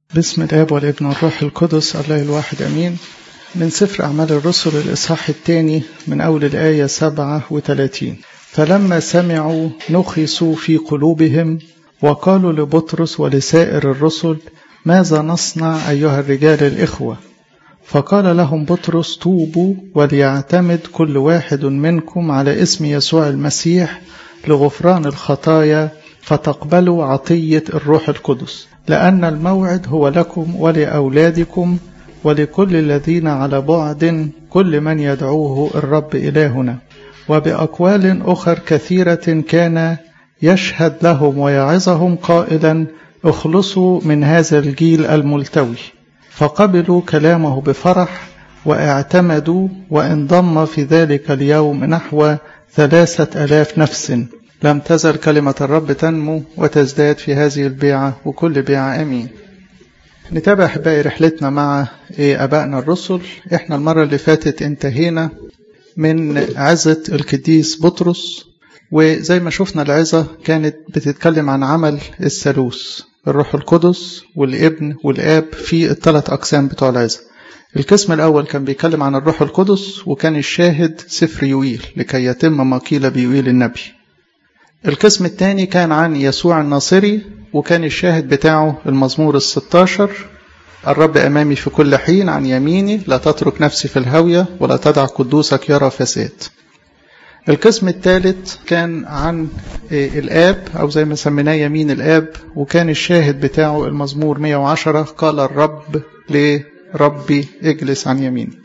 بسم الاب والابن والروح القدس الله الواحد امين من سفر اعمال الرسل الاصحاح الثاني من اول الايه 37 فلما سمعوا نخسوا في قلوبهم وقالوا لبطرس ولسائر الرسل ماذا نصنع ايها الرجال الاخوه فقال لهم بطرس توبوا وليعتمد كل واحد منكم على اسم يسوع المسيح لغفران الخطايا فتقبلوا عطيه الروح القدس لأن الموعد هو لكم ولأولادكم ولكل الذين على بعد كل من يدعوه الرب إلهنا وبأقوال أخر كثيرة كان يشهد لهم ويعظهم قائلا اخلصوا من هذا الجيل الملتوي فقبلوا كلامه بفرح واعتمدوا وانضم في ذلك اليوم نحو ثلاثة ألاف نفس لم تزل كلمة الرب تنمو وتزداد في هذه البيعة وكل بيعة أمين نتابع أحبائي رحلتنا مع أبائنا الرسل إحنا المرة اللي فاتت انتهينا من عزة القديس بطرس وزي ما شفنا العظة كانت بتتكلم عن عمل الثالوث الروح القدس والابن والآب في الثلاث أقسام بتوع العظة القسم الأول كان بيتكلم عن الروح القدس وكان الشاهد سفر يويل لكي يتم ما قيل بيويل النبي القسم الثاني كان عن يسوع الناصري وكان الشاهد بتاعه المزمور الستاشر الرب أمامي في كل حين عن يميني لا تترك نفسي في الهاوية ولا تدع قدوسك يرى فساد القسم الثالث كان عن الآب أو زي ما سميناه يمين الآب وكان الشاهد بتاعه المزمور 110 قال الرب لربي اجلس عن يميني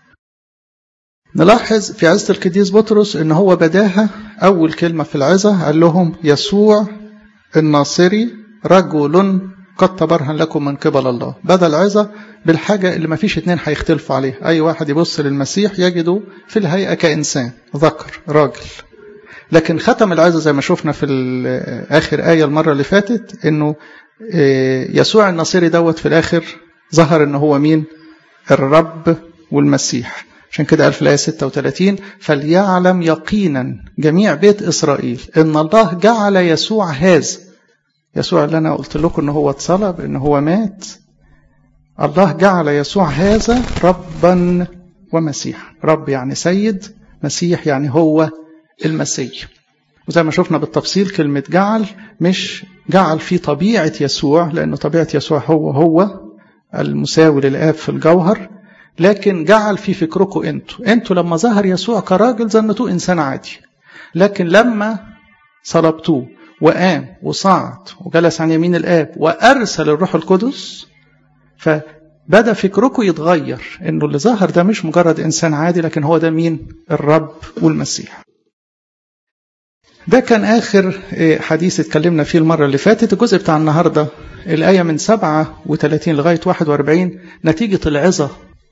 نلاحظ في عزة القديس بطرس ان هو بداها اول كلمة في العزة قال لهم يسوع الناصري رجل قد تبرهن لكم من قبل الله بدا العزة بالحاجة اللي ما فيش اتنين هيختلفوا عليها اي واحد يبص للمسيح يجده في الهيئة كإنسان ذكر راجل لكن ختم العزة زي ما شفنا في آخر آية المرة اللي فاتت انه يسوع الناصري دوت في الآخر ظهر ان هو مين الرب والمسيح عشان كده قال في الآية 36 فليعلم يقينا جميع بيت إسرائيل إن الله جعل يسوع هذا يسوع اللي أنا قلت لكم إن هو اتصلب إن هو مات الله جعل يسوع هذا ربا ومسيحا رب يعني سيد مسيح يعني هو المسيح وزي ما شفنا بالتفصيل كلمة جعل مش جعل في طبيعة يسوع لأنه طبيعة يسوع هو هو المساوي للآب في الجوهر لكن جعل في فكركم انتوا انتوا لما ظهر يسوع كراجل ظنتوه انسان عادي لكن لما صلبتوه وقام وصعد وجلس عن يمين الاب وارسل الروح القدس فبدا فكركم يتغير انه اللي ظهر ده مش مجرد انسان عادي لكن هو ده مين الرب والمسيح ده كان آخر حديث اتكلمنا فيه المرة اللي فاتت الجزء بتاع النهاردة الآية من 37 لغاية 41 نتيجة العظة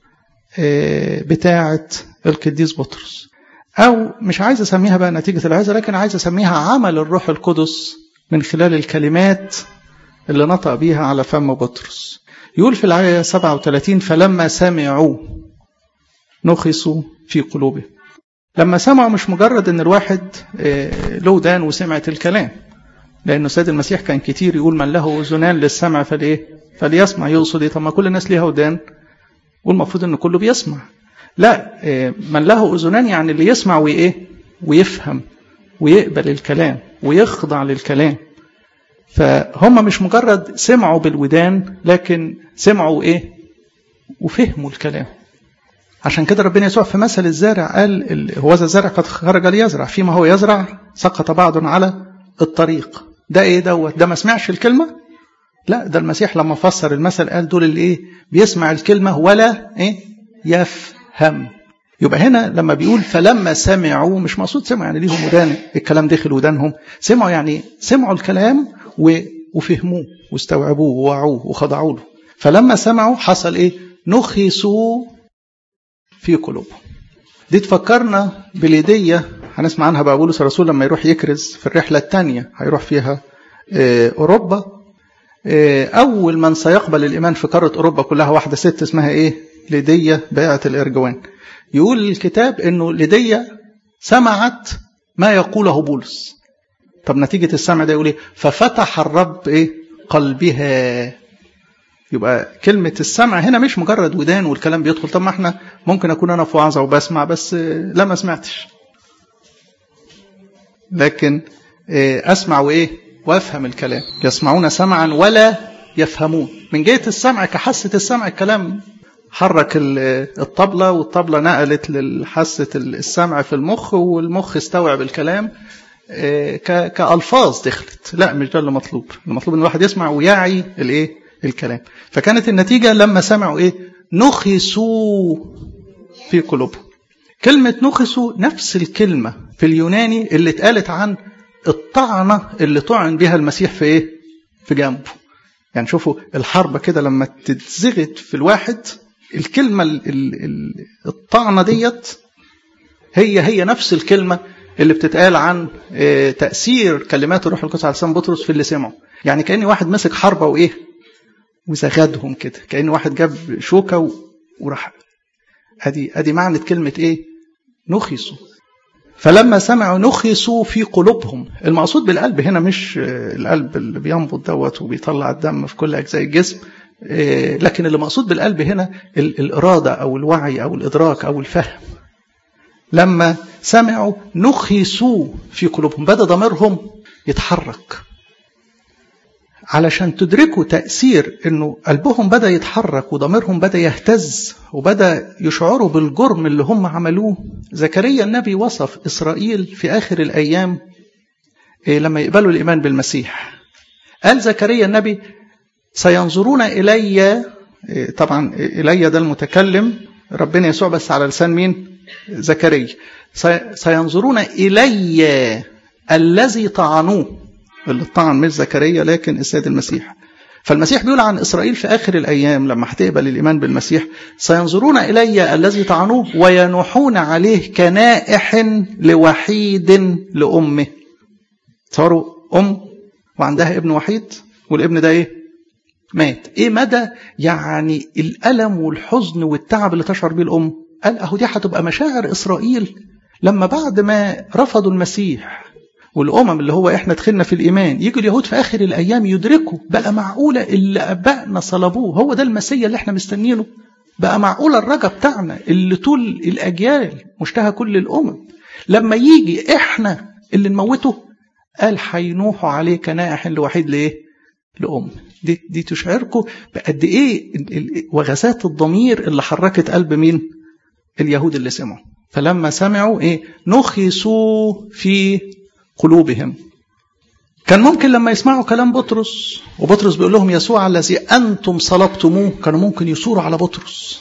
بتاعة القديس بطرس أو مش عايز أسميها بقى نتيجة العزة لكن عايز أسميها عمل الروح القدس من خلال الكلمات اللي نطق بيها على فم بطرس يقول في الآية 37 فلما سمعوا نخسوا في قلوبهم لما سمعوا مش مجرد ان الواحد له ودان وسمعت الكلام لانه سيد المسيح كان كتير يقول من له اذنان للسمع فليه فليسمع يقصد ايه طب ما كل الناس ليها ودان والمفروض ان كله بيسمع لا من له اذنان يعني اللي يسمع وايه ويفهم ويقبل الكلام ويخضع للكلام فهم مش مجرد سمعوا بالودان لكن سمعوا ايه وفهموا الكلام عشان كده ربنا يسوع في مثل الزارع قال هو ذا الزارع قد خرج ليزرع فيما هو يزرع سقط بعض على الطريق ده ايه دوت ده ما سمعش الكلمه لا ده المسيح لما فسر المثل قال دول اللي ايه بيسمع الكلمة ولا ايه يفهم يبقى هنا لما بيقول فلما سمعوا مش مقصود سمعوا يعني ليهم ودان الكلام دخل ودانهم سمعوا يعني سمعوا الكلام وفهموه واستوعبوه ووعوه وخضعوا له فلما سمعوا حصل ايه نخسوا في قلوبهم دي تفكرنا بليدية هنسمع عنها بقى بولس الرسول لما يروح يكرز في الرحلة الثانية هيروح فيها أوروبا أول من سيقبل الإيمان في قارة أوروبا كلها واحدة ست اسمها إيه؟ ليدية بائعة الإرجوان. يقول الكتاب إنه ليدية سمعت ما يقوله بولس. طب نتيجة السمع ده يقول إيه؟ ففتح الرب إيه؟ قلبها يبقى كلمة السمع هنا مش مجرد ودان والكلام بيدخل طب ما احنا ممكن أكون أنا في وعظة وبسمع بس لا ما سمعتش لكن أسمع وإيه وأفهم الكلام يسمعون سمعا ولا يفهمون من جهة السمع كحاسة السمع الكلام حرك الطبلة والطبلة نقلت لحاسة السمع في المخ والمخ استوعب الكلام كألفاظ دخلت لا مش ده اللي مطلوب المطلوب ان الواحد يسمع ويعي الايه الكلام فكانت النتيجة لما سمعوا ايه نخسوا في قلوبهم كلمة نخسوا نفس الكلمة في اليوناني اللي اتقالت عن الطعنة اللي طعن بها المسيح في ايه في جنبه يعني شوفوا الحربة كده لما تتزغت في الواحد الكلمة الطعنة ديت هي هي نفس الكلمة اللي بتتقال عن تأثير كلمات الروح القدس على لسان بطرس في اللي سمعه يعني كأن واحد مسك حربة وإيه وزغدهم كده كأن واحد جاب شوكة وراح ادي ادي معنى كلمة ايه نخسوا فلما سمعوا نخسوا في قلوبهم المقصود بالقلب هنا مش القلب اللي بينبض دوت وبيطلع الدم في كل اجزاء الجسم لكن اللي مقصود بالقلب هنا الإرادة أو الوعي أو الإدراك أو الفهم لما سمعوا نخسوا في قلوبهم بدأ ضميرهم يتحرك علشان تدركوا تأثير أنه قلبهم بدأ يتحرك وضميرهم بدأ يهتز وبدأ يشعروا بالجرم اللي هم عملوه زكريا النبي وصف إسرائيل في آخر الأيام لما يقبلوا الإيمان بالمسيح قال زكريا النبي سينظرون إلي طبعا إلي ده المتكلم ربنا يسوع بس على لسان مين زكريا سينظرون إلي الذي طعنوه اللي طعن مش زكريا لكن السيد المسيح فالمسيح بيقول عن إسرائيل في آخر الأيام لما هتقبل الإيمان بالمسيح سينظرون إلي الذي طعنوه وينوحون عليه كنائح لوحيد لأمه تصوروا أم وعندها ابن وحيد والابن ده إيه مات ايه مدى يعني الالم والحزن والتعب اللي تشعر بيه الام قال اهو دي هتبقى مشاعر اسرائيل لما بعد ما رفضوا المسيح والامم اللي هو احنا دخلنا في الايمان يجوا اليهود في اخر الايام يدركوا بقى معقوله اللي ابائنا صلبوه هو ده المسيا اللي احنا مستنيينه بقى معقوله الرجا بتاعنا اللي طول الاجيال مشتهى كل الامم لما يجي احنا اللي نموته قال هينوحوا عليه كنائح لوحيد لايه لام دي, دي تشعركم بقد ايه وغسات الضمير اللي حركت قلب مين اليهود اللي سمعوا فلما سمعوا ايه نخسوا في قلوبهم كان ممكن لما يسمعوا كلام بطرس وبطرس بيقول لهم يسوع الذي انتم صلبتموه كانوا ممكن يثوروا على بطرس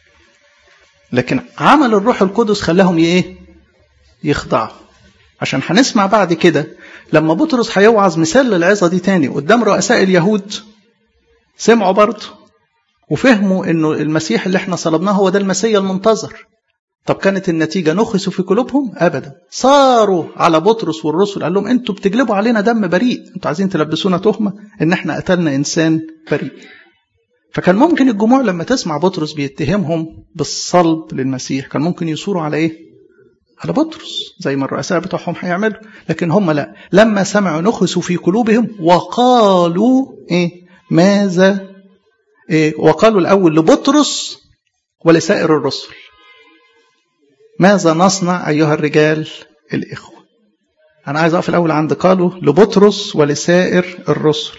لكن عمل الروح القدس خلاهم ايه يخضعوا عشان هنسمع بعد كده لما بطرس هيوعظ مثال للعظة دي تاني قدام رؤساء اليهود سمعوا برضه وفهموا انه المسيح اللي احنا صلبناه هو ده المسيا المنتظر طب كانت النتيجة نخسوا في قلوبهم أبدا صاروا على بطرس والرسل قال لهم انتوا بتجلبوا علينا دم بريء انتوا عايزين تلبسونا تهمة ان احنا قتلنا انسان بريء فكان ممكن الجموع لما تسمع بطرس بيتهمهم بالصلب للمسيح كان ممكن يصوروا على ايه على بطرس زي ما الرؤساء بتوعهم هيعملوا لكن هم لا لما سمعوا نخسوا في قلوبهم وقالوا ايه ماذا إيه وقالوا الاول لبطرس ولسائر الرسل ماذا نصنع ايها الرجال الاخوه انا عايز اقف الاول عند قالوا لبطرس ولسائر الرسل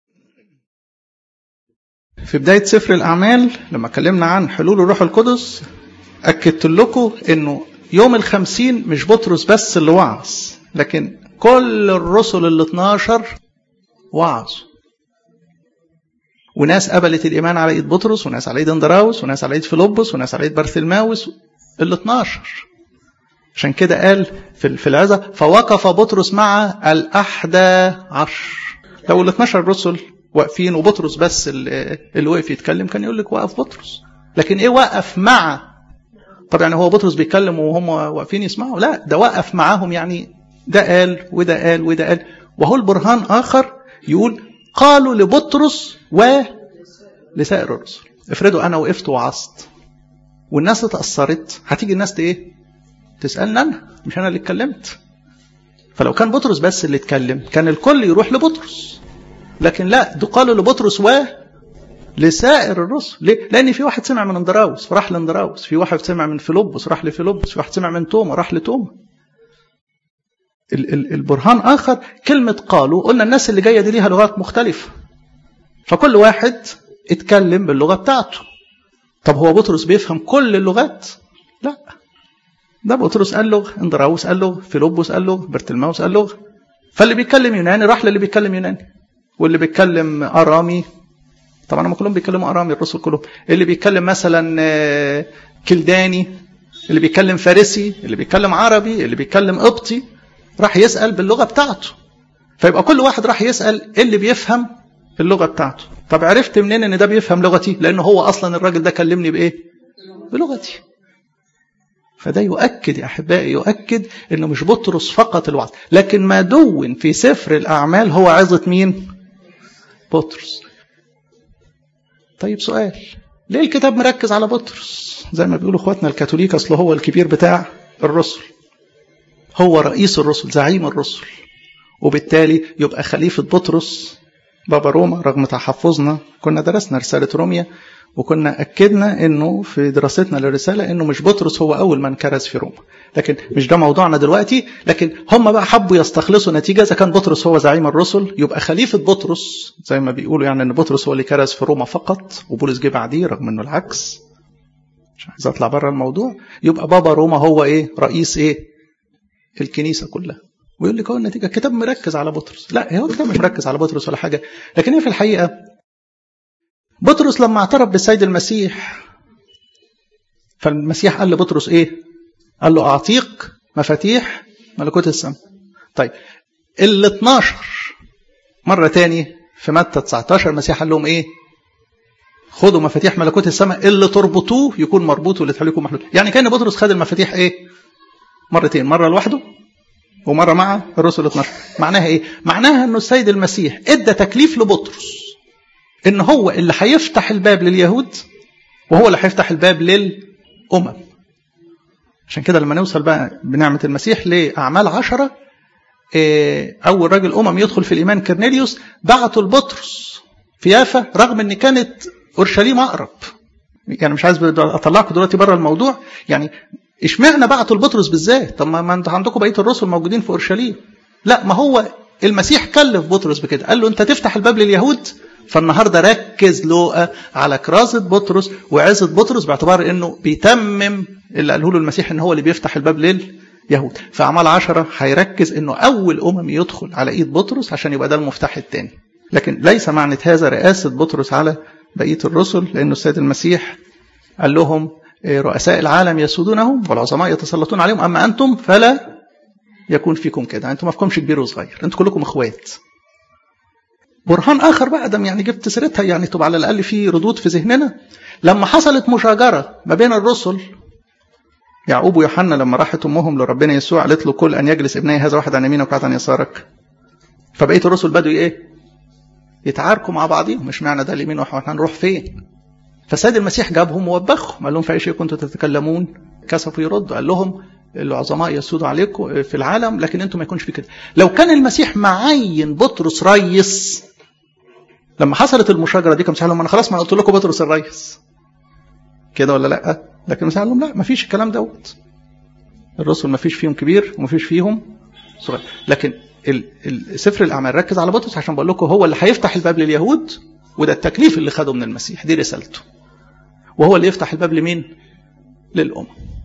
في بدايه سفر الاعمال لما اتكلمنا عن حلول الروح القدس اكدت لكم انه يوم الخمسين مش بطرس بس اللي وعظ لكن كل الرسل ال 12 وعظوا وناس قبلت الإيمان على إيد بطرس وناس على إيد اندراوس وناس على إيد فيلبس وناس على إيد برثلماوس ال 12 عشان كده قال في في العظة فوقف بطرس مع الأحدى عشر لو ال 12 رسل واقفين وبطرس بس اللي, اللي وقف يتكلم كان يقول لك وقف بطرس لكن ايه وقف مع طب يعني هو بطرس بيتكلم وهم واقفين يسمعوا لا ده وقف معاهم يعني ده قال وده قال وده قال وهو البرهان آخر يقول قالوا لبطرس ولسائر الرسل افرضوا أنا وقفت وعظت والناس اتأثرت هتيجي الناس ايه تسألني أنا مش أنا اللي اتكلمت فلو كان بطرس بس اللي اتكلم كان الكل يروح لبطرس لكن لا ده قالوا لبطرس و لسائر الرسل ليه؟ لان في واحد سمع من اندراوس فراح لاندراوس في واحد سمع من فيلبس راح لفيلبس في واحد سمع من توما راح لتوما ال- ال- البرهان اخر كلمه قالوا قلنا الناس اللي جايه دي ليها لغات مختلفه فكل واحد اتكلم باللغه بتاعته طب هو بطرس بيفهم كل اللغات لا ده بطرس قال لغه اندراوس قال لغه فيلبس قال لغه برتلماوس قال لغه فاللي بيتكلم يوناني راح للي بيتكلم يوناني واللي بيتكلم ارامي طبعا هم كلهم بيتكلموا ارامي الرسل كلهم اللي بيتكلم مثلا آه، كلداني اللي بيتكلم فارسي اللي بيتكلم عربي اللي بيتكلم قبطي راح يسال باللغه بتاعته فيبقى كل واحد راح يسال اللي بيفهم اللغه بتاعته طب عرفت منين ان ده بيفهم لغتي لان هو اصلا الراجل ده كلمني بايه بلغتي فده يؤكد يا احبائي يؤكد انه مش بطرس فقط الوعظ لكن ما دون في سفر الاعمال هو عظه مين بطرس طيب سؤال ليه الكتاب مركز على بطرس زي ما بيقولوا اخواتنا الكاثوليك اصل هو الكبير بتاع الرسل هو رئيس الرسل زعيم الرسل وبالتالي يبقى خليفة بطرس بابا روما رغم تحفظنا كنا درسنا رسالة روميا وكنا أكدنا أنه في دراستنا للرسالة أنه مش بطرس هو أول من كرز في روما لكن مش ده موضوعنا دلوقتي لكن هم بقى حبوا يستخلصوا نتيجة إذا كان بطرس هو زعيم الرسل يبقى خليفة بطرس زي ما بيقولوا يعني أن بطرس هو اللي كرز في روما فقط وبولس جه بعديه رغم أنه العكس مش عايز أطلع بره الموضوع يبقى بابا روما هو إيه رئيس إيه الكنيسة كلها ويقول لك هو النتيجة الكتاب مركز على بطرس لا هو الكتاب مش مركز على بطرس ولا حاجة لكن هي في الحقيقة بطرس لما اعترف بالسيد المسيح فالمسيح قال لبطرس ايه قال له اعطيك مفاتيح ملكوت السماء طيب ال 12 مرة تاني في متى 19 المسيح قال لهم ايه خدوا مفاتيح ملكوت السماء اللي تربطوه يكون مربوط واللي تحلكم محلول يعني كان بطرس خد المفاتيح ايه مرتين مرة لوحده ومرة مع الرسل 12 معناها ايه معناها انه السيد المسيح ادى تكليف لبطرس ان هو اللي هيفتح الباب لليهود وهو اللي هيفتح الباب للامم عشان كده لما نوصل بقى بنعمة المسيح لأعمال عشرة إيه أول راجل أمم يدخل في الإيمان كرنيليوس بعتوا لبطرس في يافا رغم إن كانت أورشليم أقرب يعني مش عايز أطلعكم دلوقتي بره الموضوع يعني اشمعنى بعتوا لبطرس بالذات طب ما انتوا عندكم بقيه الرسل موجودين في اورشليم لا ما هو المسيح كلف بطرس بكده قال له انت تفتح الباب لليهود فالنهارده ركز لوقا على كرازه بطرس وعزه بطرس باعتبار انه بيتمم اللي قاله له المسيح ان هو اللي بيفتح الباب لليهود فاعمال عشرة هيركز انه اول امم يدخل على ايد بطرس عشان يبقى ده المفتاح الثاني لكن ليس معنى هذا رئاسه بطرس على بقيه الرسل لانه السيد المسيح قال لهم رؤساء العالم يسودونهم والعظماء يتسلطون عليهم اما انتم فلا يكون فيكم كده انتم ما فيكمش كبير وصغير انتم كلكم اخوات برهان اخر بقى دم يعني جبت سيرتها يعني تبقى على الاقل في ردود في ذهننا لما حصلت مشاجره ما بين الرسل يعقوب ويوحنا لما راحت امهم لربنا يسوع قالت له كل ان يجلس ابني هذا واحد عن يمينك وواحد عن يسارك فبقيه الرسل بدوا ايه يتعاركوا مع بعضهم مش معنى ده اليمين واحنا هنروح فين فسيد المسيح جابهم ووبخهم قال لهم في اي شيء كنتم تتكلمون كسفوا يردوا قال لهم العظماء يسودوا عليكم في العالم لكن انتم ما يكونش في كده لو كان المسيح معين بطرس ريس لما حصلت المشاجره دي كان المسيح لهم انا خلاص ما قلت لكم بطرس الريس كده ولا لا لكن المسيح قال لهم لا ما فيش الكلام دوت الرسل ما فيش فيهم كبير وما فيش فيهم صغير لكن سفر الاعمال ركز على بطرس عشان بقول لكم هو اللي هيفتح الباب لليهود وده التكليف اللي خده من المسيح دي رسالته وهو اللي يفتح الباب لمين للأمم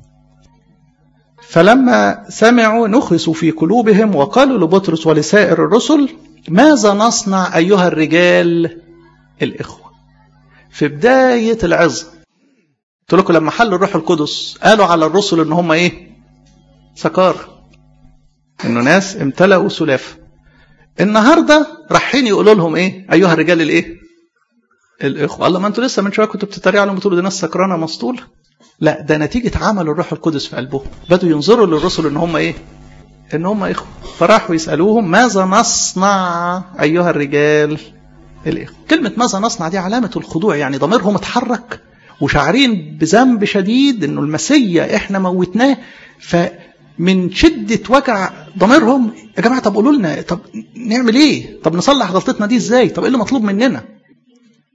فلما سمعوا نخسوا في قلوبهم وقالوا لبطرس ولسائر الرسل ماذا نصنع أيها الرجال الإخوة في بداية العظة قلت لكم لما حل الروح القدس قالوا على الرسل ان هم ايه سكار انه ناس امتلأوا سلافة النهارده رايحين يقولوا لهم ايه ايها الرجال الايه الاخوه الله ما انتوا لسه من شويه كنتوا بتتريقوا عليهم بتقولوا دي ناس سكرانه مسطوله لا ده نتيجه عمل الروح القدس في قلبهم بدوا ينظروا للرسل ان هم ايه ان هم اخوه فراحوا يسالوهم ماذا نصنع ايها الرجال الاخوه كلمه ماذا نصنع دي علامه الخضوع يعني ضميرهم اتحرك وشاعرين بذنب شديد انه المسيا احنا موتناه فمن شده وجع ضميرهم يا جماعه طب قولوا لنا طب نعمل ايه طب نصلح غلطتنا دي ازاي طب ايه اللي مطلوب مننا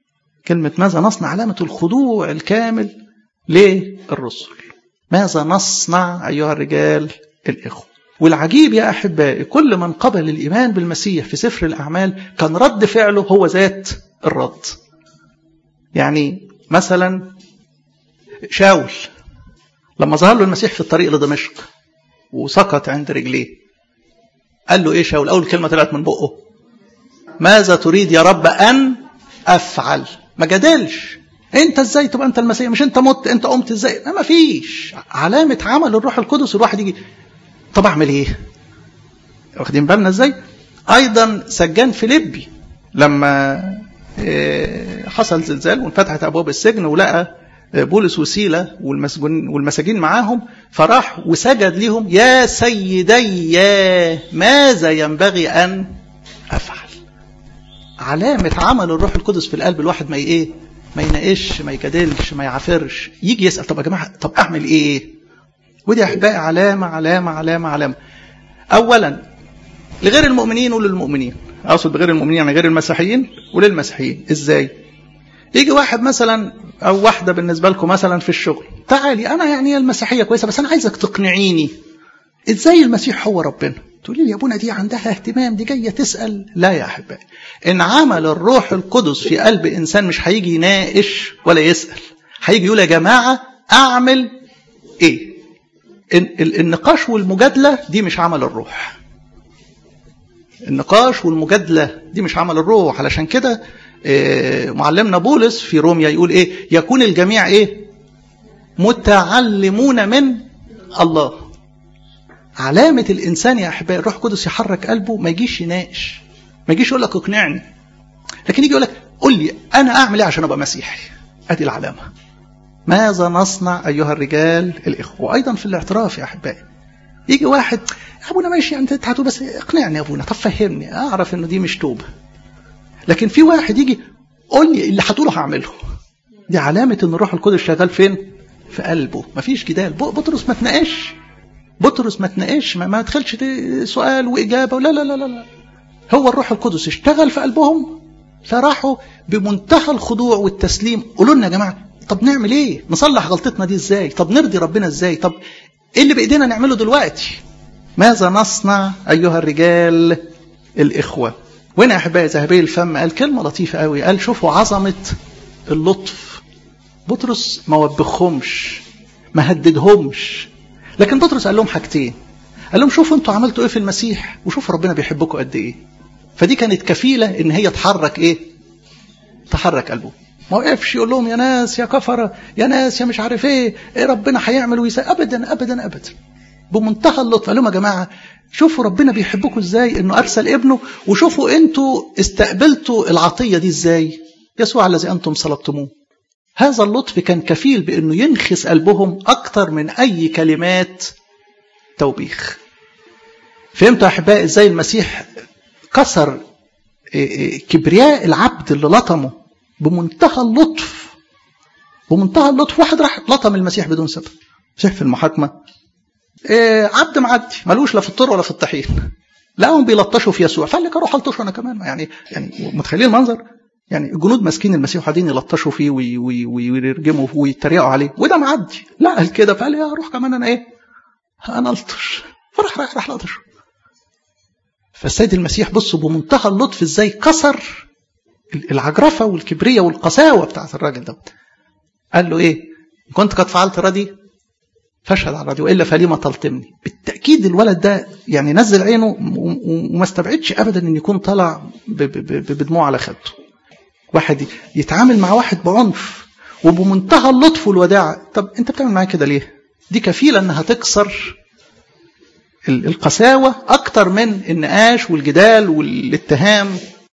كلمة ماذا نصنع علامة الخضوع الكامل للرسل ماذا نصنع أيها الرجال الإخوة والعجيب يا أحبائي كل من قبل الإيمان بالمسيح في سفر الأعمال كان رد فعله هو ذات الرد يعني مثلا شاول لما ظهر له المسيح في الطريق لدمشق وسقط عند رجليه قال له ايه شاول اول كلمه طلعت من بقه ماذا تريد يا رب ان افعل ما جادلش انت ازاي تبقى انت المسيح مش انت مت انت قمت ازاي ما فيش علامه عمل الروح القدس الواحد يجي طب اعمل ايه واخدين بالنا ازاي ايضا سجان فيليبي لما حصل زلزال وانفتحت ابواب السجن ولقى بولس وسيله والمسجون والمساجين معاهم فراح وسجد لهم يا سيدي ماذا ينبغي ان افعل علامه عمل الروح القدس في القلب الواحد ما ايه ما يناقش ما يجادلش ما يعافرش يجي يسال طب يا جماعه طب اعمل ايه ودي احبائي علامه علامه علامه علامه اولا لغير المؤمنين وللمؤمنين اقصد بغير المؤمنين يعني غير المسيحيين وللمسيحيين ازاي يجي واحد مثلا او واحده بالنسبه لكم مثلا في الشغل تعالي انا يعني المسيحيه كويسه بس انا عايزك تقنعيني ازاي المسيح هو ربنا تقولي لي يا ابونا دي عندها اهتمام دي جايه تسال لا يا احبائي ان عمل الروح القدس في قلب انسان مش هيجي يناقش ولا يسال هيجي يقول يا جماعه اعمل ايه النقاش والمجادله دي مش عمل الروح النقاش والمجادله دي مش عمل الروح علشان كده معلمنا بولس في روميا يقول ايه يكون الجميع ايه متعلمون من الله علامة الإنسان يا أحبائي الروح القدس يحرك قلبه ما يجيش يناقش ما يجيش يقول لك اقنعني لكن يجي يقول لك قول لي أنا أعمل إيه عشان أبقى مسيحي أدي العلامة ماذا نصنع أيها الرجال الإخوة وأيضا في الاعتراف يا أحبائي يجي واحد أبونا ماشي أنت هتقول بس اقنعني يا أبونا طب فهمني أعرف إنه دي مش توبة لكن في واحد يجي قول لي اللي هتقوله هعمله دي علامة ان الروح القدس شغال فين في قلبه مفيش جدال بطرس ما تناقش بطرس ما تناقش ما, ما تدخلش سؤال واجابه لا لا لا لا هو الروح القدس اشتغل في قلبهم فراحوا بمنتهى الخضوع والتسليم قولوا لنا يا جماعه طب نعمل ايه نصلح غلطتنا دي ازاي طب نرضي ربنا ازاي طب ايه اللي بايدينا نعمله دلوقتي ماذا نصنع ايها الرجال الاخوه وهنا يا احبائي ذهبي الفم قال كلمه لطيفه قوي قال شوفوا عظمه اللطف بطرس ما وبخهمش ما هددهمش لكن بطرس قال لهم حاجتين قال لهم شوفوا انتوا عملتوا ايه في المسيح وشوفوا ربنا بيحبكم قد ايه فدي كانت كفيله ان هي تحرك ايه تحرك قلبه ما وقفش يقول لهم يا ناس يا كفره يا ناس يا مش عارف ايه, إيه ربنا هيعمل ويسوي ابدا ابدا ابدا بمنتهى اللطف قال لهم يا جماعه شوفوا ربنا بيحبكم ازاي انه ارسل ابنه وشوفوا انتوا استقبلتوا العطيه دي ازاي يسوع الذي انتم صلبتموه هذا اللطف كان كفيل بانه ينخس قلبهم اكتر من اي كلمات توبيخ فهمتوا يا احبائي ازاي المسيح كسر كبرياء العبد اللي لطمه بمنتهى اللطف بمنتهى اللطف واحد راح لطم المسيح بدون سبب مسيح في المحاكمه إيه عبد معدي ملوش لا في الطر ولا في الطحين لقاهم بيلطشوا في يسوع فقال لك اروح الطشه انا كمان يعني يعني متخيلين المنظر يعني الجنود ماسكين المسيح وقاعدين يلطشوا فيه ويرجموا ويتريقوا عليه وده معدي لا قال كده فقال يا اروح كمان انا ايه انا الطش فراح راح راح لطشه فالسيد المسيح بصوا بمنتهى اللطف ازاي كسر العجرفه والكبريه والقساوه بتاعت الراجل ده قال له ايه كنت قد فعلت ردي فاشهد على الراديو والا فلما تلطمني بالتاكيد الولد ده يعني نزل عينه وما استبعدش ابدا ان يكون طالع بدموع على خده واحد يتعامل مع واحد بعنف وبمنتهى اللطف والوداع طب انت بتعمل معايا كده ليه دي كفيله انها تكسر القساوه اكتر من النقاش والجدال والاتهام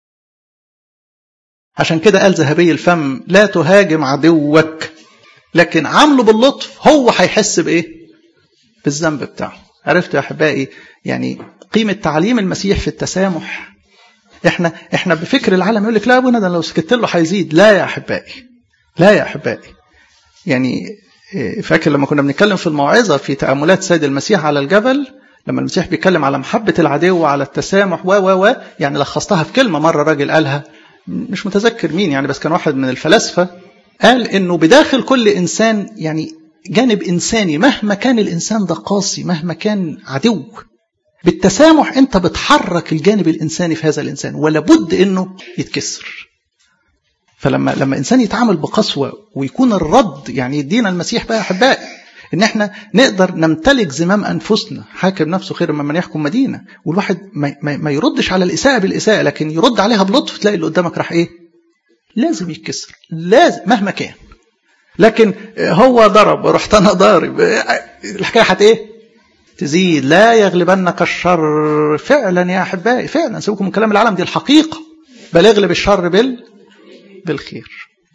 عشان كده قال ذهبي الفم لا تهاجم عدوك لكن عامله باللطف هو هيحس بايه بالذنب بتاعه عرفتوا يا احبائي يعني قيمه تعليم المسيح في التسامح احنا احنا بفكر العالم يقول لك لا ابونا ده لو سكت له هيزيد لا يا احبائي لا يا احبائي يعني فاكر لما كنا بنتكلم في الموعظه في تاملات سيد المسيح على الجبل لما المسيح بيتكلم على محبه العدو وعلى التسامح و و و يعني لخصتها في كلمه مره راجل قالها مش متذكر مين يعني بس كان واحد من الفلاسفة قال انه بداخل كل انسان يعني جانب انساني مهما كان الانسان ده قاسي مهما كان عدو بالتسامح انت بتحرك الجانب الانساني في هذا الانسان ولا بد انه يتكسر فلما لما انسان يتعامل بقسوه ويكون الرد يعني يدينا المسيح بقى يا احبائي ان احنا نقدر نمتلك زمام انفسنا حاكم نفسه خير ممن يحكم مدينه والواحد ما, ما, ما يردش على الاساءه بالاساءه لكن يرد عليها بلطف تلاقي اللي قدامك راح ايه لازم يتكسر لازم مهما كان لكن هو ضرب رحت انا ضارب الحكايه هت ايه تزيد لا يغلبنك الشر فعلا يا احبائي فعلا سيبكم من كلام العالم دي الحقيقه بل اغلب الشر بال بالخير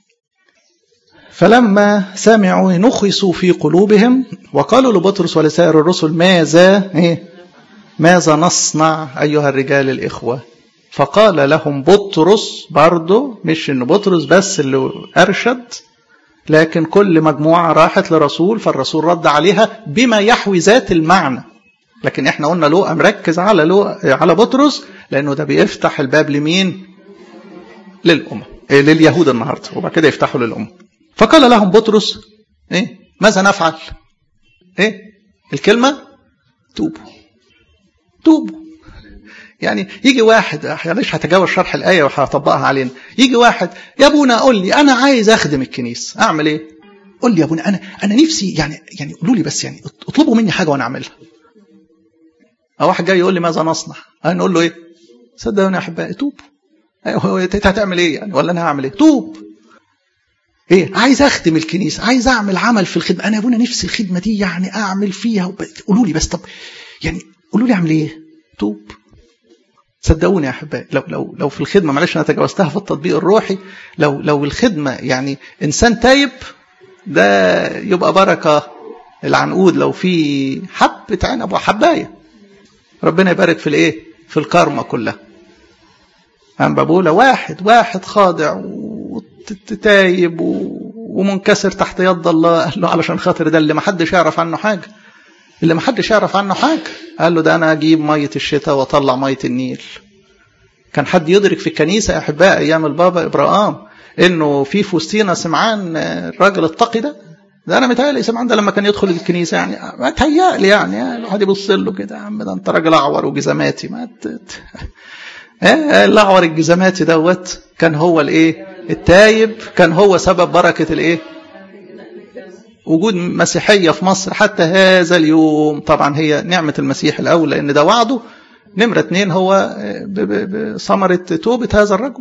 فلما سمعوا نخسوا في قلوبهم وقالوا لبطرس ولسائر الرسل ماذا إيه؟ ماذا نصنع أيها الرجال الإخوة فقال لهم بطرس برضه مش إن بطرس بس اللي أرشد لكن كل مجموعة راحت لرسول فالرسول رد عليها بما يحوي ذات المعنى لكن احنا قلنا لوقا مركز على لوقا على بطرس لأنه ده بيفتح الباب لمين؟ للأمم إيه لليهود النهارده وبعد كده يفتحوا للأمم فقال لهم بطرس ايه ماذا نفعل ايه الكلمة توبوا توبوا يعني يجي واحد معلش هتجاوز شرح الآية وهطبقها علينا يجي واحد يا ابونا قول لي أنا عايز أخدم الكنيسة أعمل إيه؟ قول لي يا ابونا أنا أنا نفسي يعني يعني قولوا لي بس يعني اطلبوا مني حاجة وأنا أعملها أو واحد جاي يقول لي ماذا نصنع؟ أنا نقول له إيه؟ صدقوني يا أحبائي توبوا أنت هتعمل إيه يعني ولا أنا هعمل إيه؟ توب ايه عايز اخدم الكنيسه عايز اعمل عمل في الخدمه انا يا ابونا نفسي الخدمه دي يعني اعمل فيها قولوا لي بس طب يعني قولوا لي اعمل ايه توب صدقوني يا احبائي لو لو لو في الخدمه معلش انا تجاوزتها في التطبيق الروحي لو لو الخدمه يعني انسان تايب ده يبقى بركه العنقود لو في حبه عنب وحبايه ربنا يبارك في الايه في الكارما كلها عن بابولا واحد واحد خاضع تايب ومنكسر تحت يد الله قال له علشان خاطر ده اللي ما حدش يعرف عنه حاجه اللي ما حدش يعرف عنه حاجه قال له ده انا اجيب ميه الشتاء واطلع ميه النيل كان حد يدرك في الكنيسه يا احباء ايام البابا ابراهام انه في فوستينا سمعان الراجل التقي ده ده انا متهيألي سمعان ده لما كان يدخل الكنيسه يعني متهيألي يعني الواحد يبص له كده يا عم ده انت راجل اعور وجزماتي ما ايه الاعور الجزماتي دوت كان هو الايه التايب كان هو سبب بركة الايه وجود مسيحية في مصر حتى هذا اليوم طبعا هي نعمة المسيح الأول لأن ده وعده نمرة اتنين هو ثمرة توبة هذا الرجل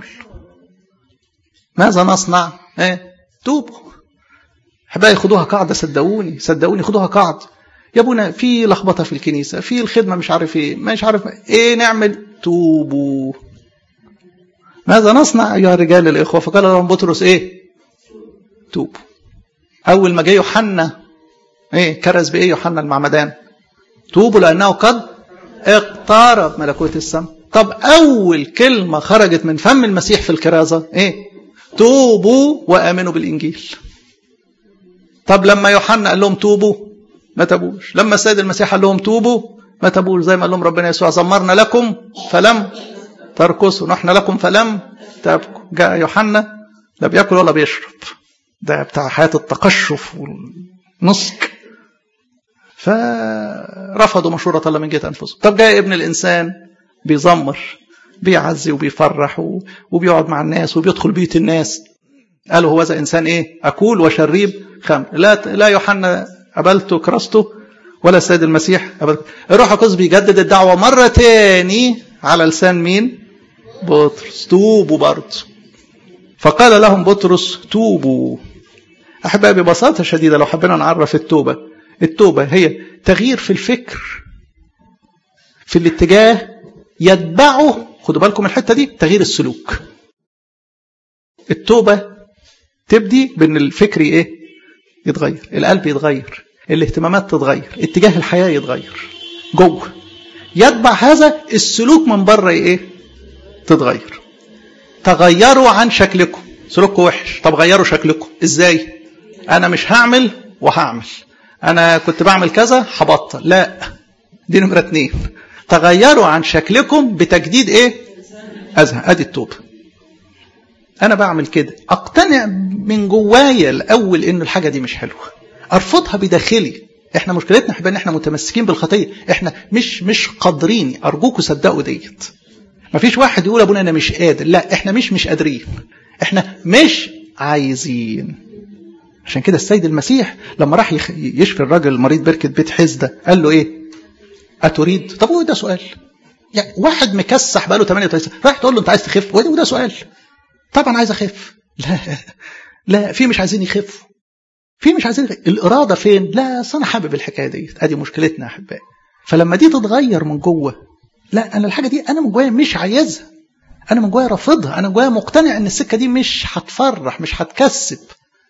ماذا نصنع ايه توبوا احبائي خدوها قاعدة صدقوني صدقوني خدوها قاعدة يا ابونا في لخبطة في الكنيسة في الخدمة مش عارف ايه مش عارف ايه نعمل توبوا ماذا نصنع أيها الرجال الإخوة فقال لهم بطرس إيه توب أول ما جه يوحنا إيه كرز بإيه يوحنا المعمدان توبوا لأنه قد اقترب ملكوت السماء طب أول كلمة خرجت من فم المسيح في الكرازة إيه توبوا وآمنوا بالإنجيل طب لما يوحنا قال لهم توبوا ما تابوش لما السيد المسيح قال لهم توبوا ما تابوش زي ما قال لهم ربنا يسوع زمرنا لكم فلم تركسوا نحن لكم فلم تبكوا جاء يوحنا لا بياكل ولا بيشرب ده بتاع حياة التقشف والنسك فرفضوا مشورة الله من جهة أنفسهم طب جاء ابن الإنسان بيزمر بيعزي وبيفرح وبيقعد مع الناس وبيدخل بيوت الناس قالوا هو ذا إنسان إيه أكول وشريب خمر لا لا يوحنا قبلته كرسته ولا السيد المسيح قبلته الروح القدس بيجدد الدعوة مرة تاني على لسان مين بطرس توبوا برضه فقال لهم بطرس توبوا أحبائي ببساطة شديدة لو حبينا نعرف التوبة التوبة هي تغيير في الفكر في الاتجاه يتبعه خدوا بالكم من الحتة دي تغيير السلوك التوبة تبدي بأن الفكر إيه يتغير القلب يتغير الاهتمامات تتغير اتجاه الحياة يتغير جوه يتبع هذا السلوك من بره ايه تتغير تغيروا عن شكلكم سلوككم وحش طب غيروا شكلكم ازاي انا مش هعمل وهعمل انا كنت بعمل كذا هبطل لا دي نمره اتنين تغيروا عن شكلكم بتجديد ايه اذهب ادي التوبه انا بعمل كده اقتنع من جوايا الاول ان الحاجه دي مش حلوه ارفضها بداخلي احنا مشكلتنا احنا ان احنا متمسكين بالخطيه احنا مش مش قادرين ارجوكوا صدقوا ديت مفيش واحد يقول ابونا انا مش قادر لا احنا مش مش قادرين احنا مش عايزين عشان كده السيد المسيح لما راح يشفي الراجل المريض بركه بيت حزده قال له ايه اتريد طب هو ده سؤال يعني واحد مكسح بقاله 38 راح تقول له انت عايز تخف وده سؤال طبعا عايز اخف لا لا في مش عايزين يخفوا في مش عايزين يخف. الاراده فين لا اصل انا حابب الحكايه دي ادي مشكلتنا يا احبائي فلما دي تتغير من جوه لا انا الحاجه دي انا من جوايا مش عايزها انا من جوايا رافضها انا من جوايا مقتنع ان السكه دي مش هتفرح مش هتكسب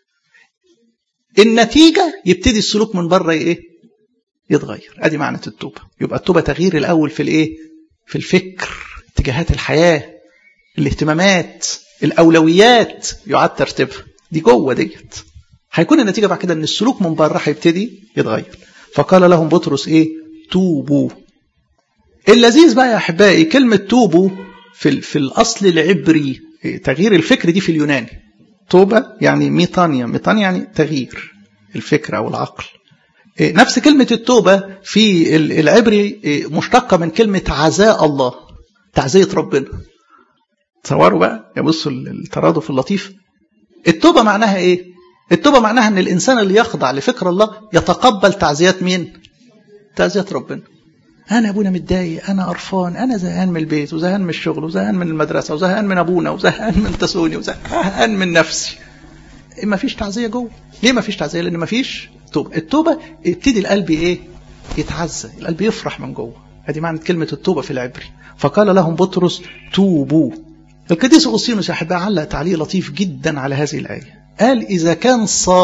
النتيجه يبتدي السلوك من بره ايه يتغير ادي معنى التوبه يبقى التوبه تغيير الاول في الايه في الفكر اتجاهات الحياه الاهتمامات الاولويات يعاد ترتيبها دي جوه ديت هيكون النتيجه بعد كده ان السلوك من بره هيبتدي يتغير فقال لهم بطرس ايه توبوا اللذيذ بقى يا احبائي كلمه توبوا في في الاصل العبري تغيير الفكر دي في اليوناني توبه يعني ميطانيا ميطانيا يعني تغيير الفكر او العقل نفس كلمة التوبة في العبري مشتقة من كلمة عزاء الله تعزية ربنا تصوروا بقى يبصوا الترادف اللطيف التوبة معناها ايه التوبة معناها ان الانسان اللي يخضع لفكر الله يتقبل تعزيات مين تعزيات ربنا انا يا ابونا متضايق انا قرفان انا زهقان من البيت وزهقان من الشغل وزهقان من المدرسه وزهقان من ابونا وزهقان من تسوني وزهقان من نفسي ما فيش تعزيه جوه ليه ما فيش تعزيه لان ما فيش توبه التوبه يبتدي القلب ايه يتعزى القلب يفرح من جوه ادي معنى كلمه التوبه في العبري فقال لهم بطرس توبوا القديس اغسطينوس يا احبائي علق تعليق لطيف جدا على هذه الايه قال اذا كان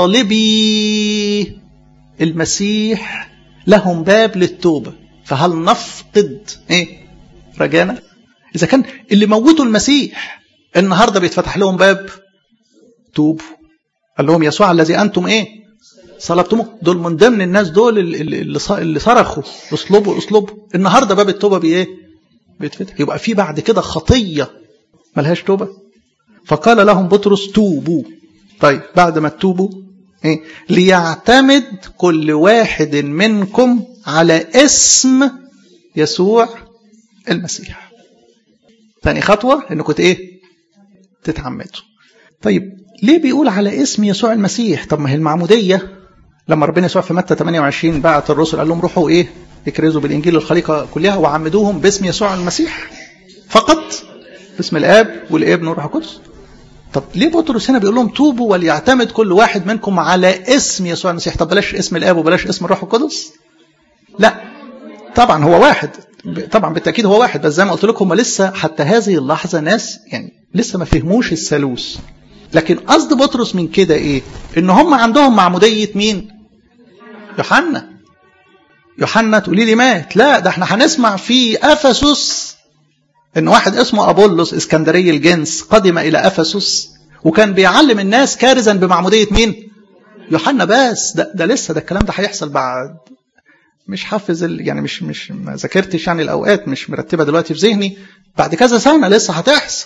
صالبي المسيح لهم باب للتوبه فهل نفقد ايه رجانا اذا كان اللي موتوا المسيح النهارده بيتفتح لهم باب توبوا قال لهم يسوع الذي انتم ايه صلبتموه دول من ضمن الناس دول اللي اللي صرخوا اصلبوا اصلبوا النهارده باب التوبه بايه بيتفتح يبقى في بعد كده خطيه ملهاش توبه فقال لهم بطرس توبوا طيب بعد ما تتوبوا ايه ليعتمد كل واحد منكم على اسم يسوع المسيح ثاني خطوه انكم ايه تتعمدوا طيب ليه بيقول على اسم يسوع المسيح طب ما هي المعمودية لما ربنا يسوع في متى 28 بعت الرسل قال لهم روحوا ايه اكرزوا بالانجيل الخليقة كلها وعمدوهم باسم يسوع المسيح فقط باسم الاب والابن والروح القدس طب ليه بطرس هنا بيقول لهم توبوا وليعتمد كل واحد منكم على اسم يسوع المسيح طب بلاش اسم الاب وبلاش اسم الروح القدس لا طبعا هو واحد طبعا بالتاكيد هو واحد بس زي ما قلت لكم هم لسه حتى هذه اللحظه ناس يعني لسه ما فهموش الثالوث لكن قصد بطرس من كده ايه ان هم عندهم معموديه مين يوحنا يوحنا تقولي لي مات لا ده احنا هنسمع في افسس ان واحد اسمه ابولس اسكندري الجنس قدم الى افسس وكان بيعلم الناس كارزا بمعموديه مين يوحنا بس ده, ده لسه ده الكلام ده هيحصل بعد مش حافظ يعني مش مش ما ذاكرتش يعني الاوقات مش مرتبه دلوقتي في ذهني بعد كذا سنه لسه هتحصل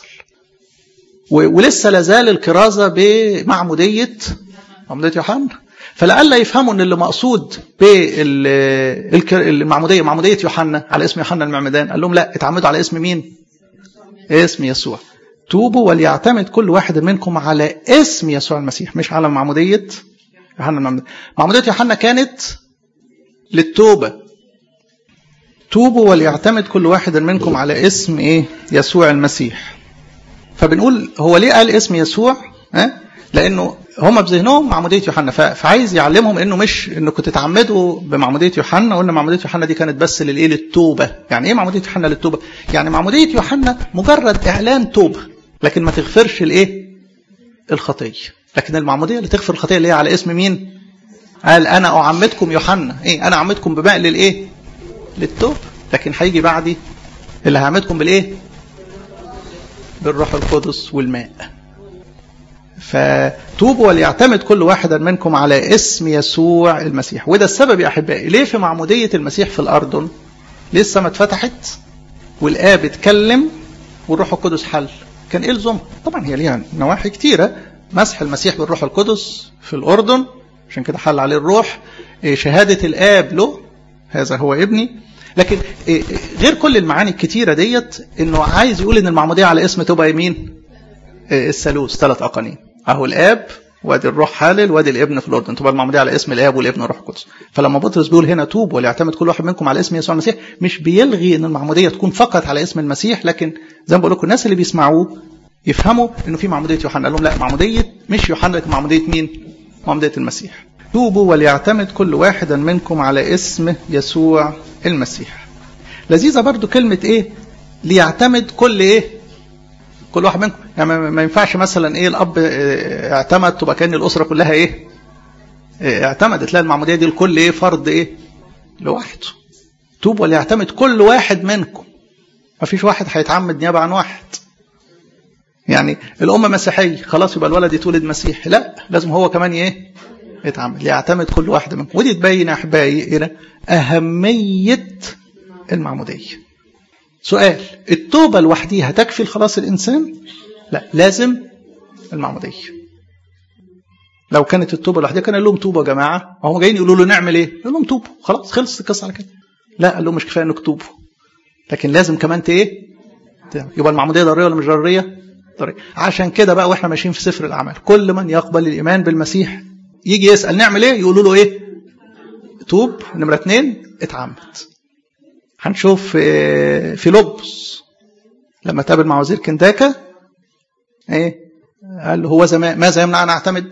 ولسه لازال الكرازه بمعموديه معموديه يوحنا فلعل يفهموا ان اللي مقصود بالمعموديه معموديه يوحنا على اسم يوحنا المعمدان قال لهم لا اتعمدوا على اسم مين؟ اسم يسوع توبوا وليعتمد كل واحد منكم على اسم يسوع المسيح مش على معموديه يوحنا المعمدان معموديه يوحنا كانت للتوبه توبوا وليعتمد كل واحد منكم على اسم ايه يسوع المسيح فبنقول هو ليه قال اسم يسوع ها لانه هم بذهنهم معموديه يوحنا فعايز يعلمهم انه مش انكم تتعمدوا بمعموديه يوحنا قلنا معموديه يوحنا دي كانت بس للايه للتوبه يعني ايه معموديه يوحنا للتوبه يعني معموديه يوحنا مجرد اعلان توبه لكن ما تغفرش الايه الخطيه لكن المعموديه اللي تغفر الخطيه اللي هي على اسم مين قال انا اعمدكم يوحنا ايه انا اعمدكم بماء للايه للتوبه لكن هيجي بعدي اللي هعمدكم بالايه بالروح القدس والماء فتوبوا وليعتمد كل واحد منكم على اسم يسوع المسيح وده السبب يا احبائي ليه في معموديه المسيح في الاردن لسه ما اتفتحت والاب اتكلم والروح القدس حل كان ايه لزومها طبعا هي ليها نواحي كتيره مسح المسيح بالروح القدس في الاردن عشان كده حل عليه الروح شهاده الاب له هذا هو ابني لكن غير كل المعاني الكتيره ديت انه عايز يقول ان المعموديه على اسم تبقى يمين الثالوث ثلاث اقانيم اهو الاب وادي الروح حالل وادي الابن في الاردن تبقى المعموديه على اسم الاب والابن والروح القدس فلما بطرس بيقول هنا توب وليعتمد كل واحد منكم على اسم يسوع المسيح مش بيلغي ان المعموديه تكون فقط على اسم المسيح لكن زي ما بقول لكم الناس اللي بيسمعوه يفهموا انه في معموديه يوحنا قال لهم لا معموديه مش يوحنا لكن معموديه مين؟ معموديه المسيح توبوا وليعتمد كل واحد منكم على اسم يسوع المسيح لذيذه برضو كلمه ايه ليعتمد كل ايه كل واحد منكم يعني ما ينفعش مثلا ايه الاب اعتمد تبقى كان الاسره كلها ايه اعتمدت لا المعموديه دي الكل ايه فرض ايه لوحده توب وليعتمد كل واحد منكم ما فيش واحد هيتعمد نيابه عن واحد يعني الام مسيحيه خلاص يبقى الولد يتولد مسيحي لا لازم هو كمان ايه يتعمد ليعتمد كل واحد منكم ودي تبين احبائي الى اهميه المعموديه سؤال التوبة لوحديها تكفي لخلاص الإنسان؟ لا لازم المعمودية لو كانت التوبة لوحديها كان لهم توبة يا جماعة هم جايين يقولوا له نعمل إيه؟ يقول لهم توبوا خلاص خلص القصة على كده لا قال لهم مش كفاية إنك توبوا لكن لازم كمان إيه؟ يبقى المعمودية ضرورية ولا مش ضرورية؟ ضرورية عشان كده بقى وإحنا ماشيين في سفر الأعمال كل من يقبل الإيمان بالمسيح يجي يسأل نعمل إيه؟ يقولوا له إيه؟ توب نمرة اتنين اتعمد هنشوف في لبس لما تقابل مع وزير كنداكا ايه قال له هو زمان ماذا يمنع ان اعتمد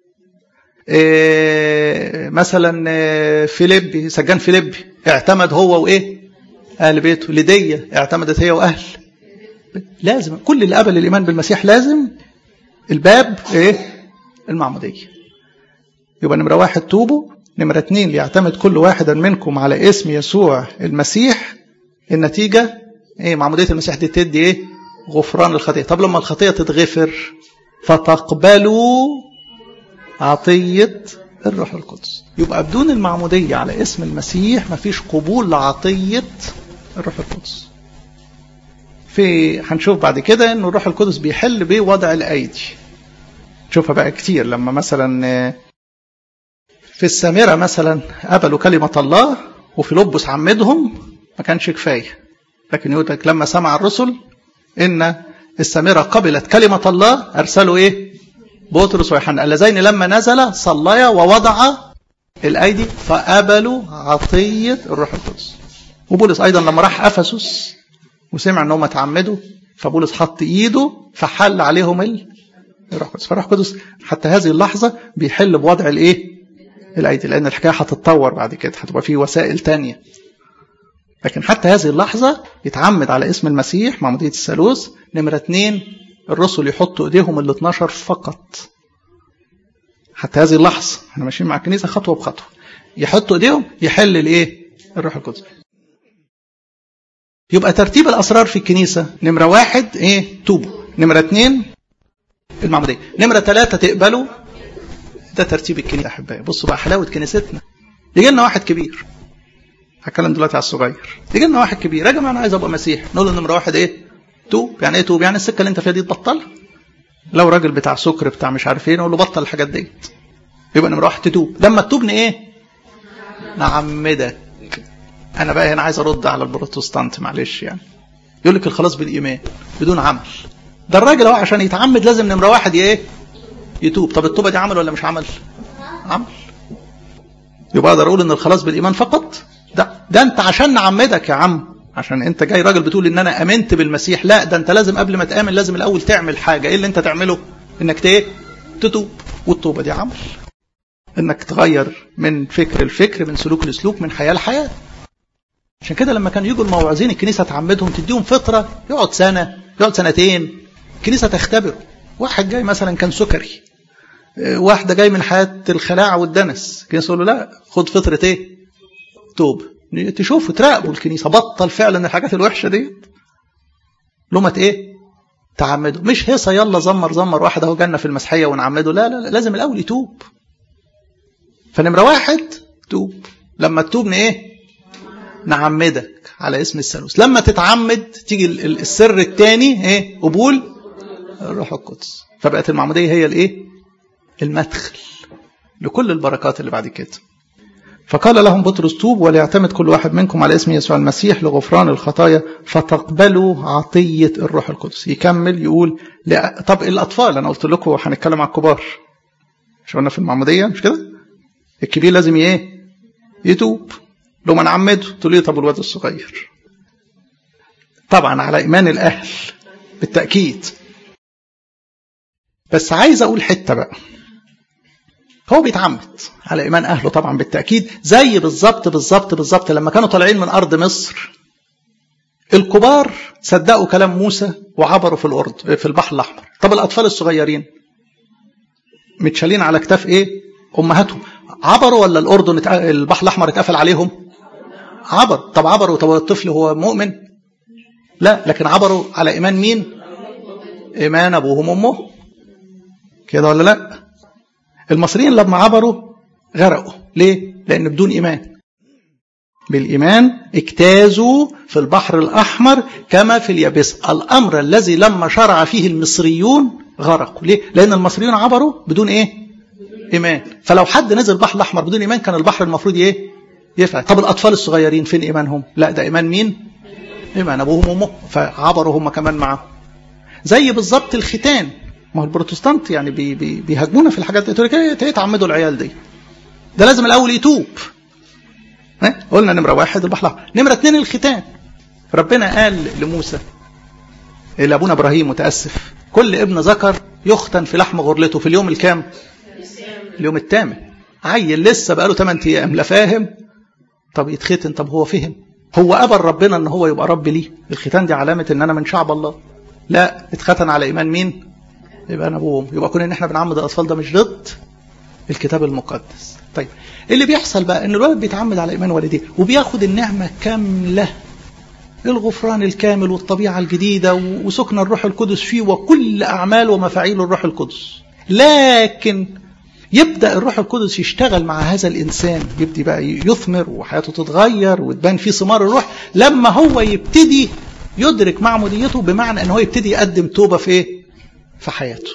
إيه مثلا فيليبي سجان فيليبي اعتمد هو وايه اهل بيته لدية اعتمدت هي واهل لازم كل اللي قبل الايمان بالمسيح لازم الباب ايه المعموديه يبقى نمره واحد توبوا نمرة اتنين ليعتمد كل واحد منكم على اسم يسوع المسيح النتيجة ايه معمودية المسيح دي تدي ايه غفران الخطية طب لما الخطية تتغفر فتقبلوا عطية الروح القدس يبقى بدون المعمودية على اسم المسيح مفيش قبول لعطية الروح القدس في هنشوف بعد كده ان الروح القدس بيحل بوضع الايدي نشوفها بقى كتير لما مثلا في السامرة مثلا قبلوا كلمة الله وفي لبس عمدهم ما كانش كفاية لكن يقول لك لما سمع الرسل إن السامرة قبلت كلمة الله أرسلوا إيه بطرس ويوحنا اللذين لما نزل صليا ووضع الأيدي فقبلوا عطية الروح القدس وبولس أيضا لما راح أفسس وسمع أنهم اتعمدوا فبولس حط إيده فحل عليهم الروح القدس فالروح القدس حتى هذه اللحظة بيحل بوضع الإيه الايدي لان الحكايه هتتطور بعد كده هتبقى في وسائل تانية لكن حتى هذه اللحظه يتعمد على اسم المسيح معموديه الثالوث نمره اثنين الرسل يحطوا ايديهم ال 12 فقط حتى هذه اللحظه احنا ماشيين مع الكنيسه خطوه بخطوه يحطوا ايديهم يحل الايه الروح القدس يبقى ترتيب الاسرار في الكنيسه نمره واحد ايه توبوا نمره اثنين المعموديه نمره ثلاثه تقبلوا ده ترتيب الكنيسه احبائي بصوا بقى حلاوه كنيستنا يجي لنا واحد كبير هتكلم دلوقتي على الصغير يجي لنا واحد كبير يا جماعه انا عايز ابقى مسيح نقول له نمره واحد ايه توب يعني ايه توب يعني السكه اللي انت فيها دي تبطلها لو راجل بتاع سكر بتاع مش عارف ايه نقول له بطل الحاجات ديت يبقى نمره واحد تتوب لما تتوبني ايه نعمدك انا بقى هنا عايز ارد على البروتستانت معلش يعني يقول لك الخلاص بالايمان بدون عمل ده الراجل اهو عشان يتعمد لازم نمره واحد ايه يتوب طب التوبه دي عمل ولا مش عمل عمل يبقى اقدر اقول ان الخلاص بالايمان فقط ده ده انت عشان نعمدك يا عم عشان انت جاي راجل بتقول ان انا امنت بالمسيح لا ده انت لازم قبل ما تامن لازم الاول تعمل حاجه ايه اللي انت تعمله انك ايه تتوب والتوبه دي عمل انك تغير من فكر لفكر من سلوك لسلوك من حياه لحياه عشان كده لما كانوا يجوا الموعظين الكنيسه تعمدهم تديهم فتره يقعد سنه يقعد سنتين الكنيسه تختبره واحد جاي مثلا كان سكري واحدة جاي من حياة الخلاعة والدنس الكنيسة تقول له لا خد فترة ايه توب تشوفوا تراقبوا الكنيسة بطل فعلا الحاجات الوحشة دي لمة ايه تعمدوا مش هيصة يلا زمر زمر واحد اهو جنة في المسيحية ونعمده لا لا, لا لازم الأول يتوب فنمرة واحد توب لما تتوب ايه نعمدك على اسم الثالوث لما تتعمد تيجي السر الثاني ايه قبول الروح القدس فبقت المعمودية هي الايه المدخل لكل البركات اللي بعد كده فقال لهم بطرس توب وليعتمد كل واحد منكم على اسم يسوع المسيح لغفران الخطايا فتقبلوا عطية الروح القدس يكمل يقول لا طب الأطفال أنا قلت لكم هنتكلم على الكبار مش قلنا في المعمودية مش كده الكبير لازم ايه يتوب لو من عمته تقول لي طب الواد الصغير طبعا على إيمان الأهل بالتأكيد بس عايز أقول حتة بقى هو بيتعمد على إيمان أهله طبعا بالتأكيد زي بالظبط بالظبط بالظبط لما كانوا طالعين من أرض مصر الكبار صدقوا كلام موسى وعبروا في الأرض في البحر الأحمر طب الأطفال الصغيرين متشالين على كتاف إيه أمهاتهم عبروا ولا الأردن البحر الأحمر اتقفل عليهم عبر طب عبروا طب الطفل هو مؤمن لا لكن عبروا على إيمان مين إيمان أبوهم وأمه كده ولا لا المصريين لما عبروا غرقوا ليه لأن بدون إيمان بالإيمان اجتازوا في البحر الأحمر كما في اليابس الأمر الذي لما شرع فيه المصريون غرقوا ليه لأن المصريون عبروا بدون إيه إيمان فلو حد نزل البحر الأحمر بدون إيمان كان البحر المفروض إيه يفعل طب الأطفال الصغيرين فين إيمانهم لا ده إيمان مين إيمان أبوهم وأمه فعبروا هم كمان معه زي بالظبط الختان ما هو البروتستانت يعني بي بي بيهاجمونا في الحاجات دي يتعمدوا العيال دي ده لازم الأول يتوب قلنا نمرة واحد البحر الأحمر نمرة اثنين الختان ربنا قال لموسى لأبونا إبراهيم متأسف كل ابن ذكر يختن في لحم غرلته في اليوم الكام اليوم الثامن عيل لسه بقاله 8 ايام لا فاهم طب يتختن طب هو فهم هو قبل ربنا ان هو يبقى رب ليه الختان دي علامه ان انا من شعب الله لا اتختن على ايمان مين يبقى انا ابوهم يبقى كون ان احنا بنعمد الاطفال ده مش ضد الكتاب المقدس طيب اللي بيحصل بقى ان الولد بيتعمد على ايمان والديه وبياخد النعمه كامله الغفران الكامل والطبيعه الجديده وسكن الروح القدس فيه وكل اعمال ومفاعيل الروح القدس لكن يبدا الروح القدس يشتغل مع هذا الانسان يبدي بقى يثمر وحياته تتغير وتبان فيه ثمار الروح لما هو يبتدي يدرك معموديته بمعنى ان هو يبتدي يقدم توبه في ايه؟ في حياته.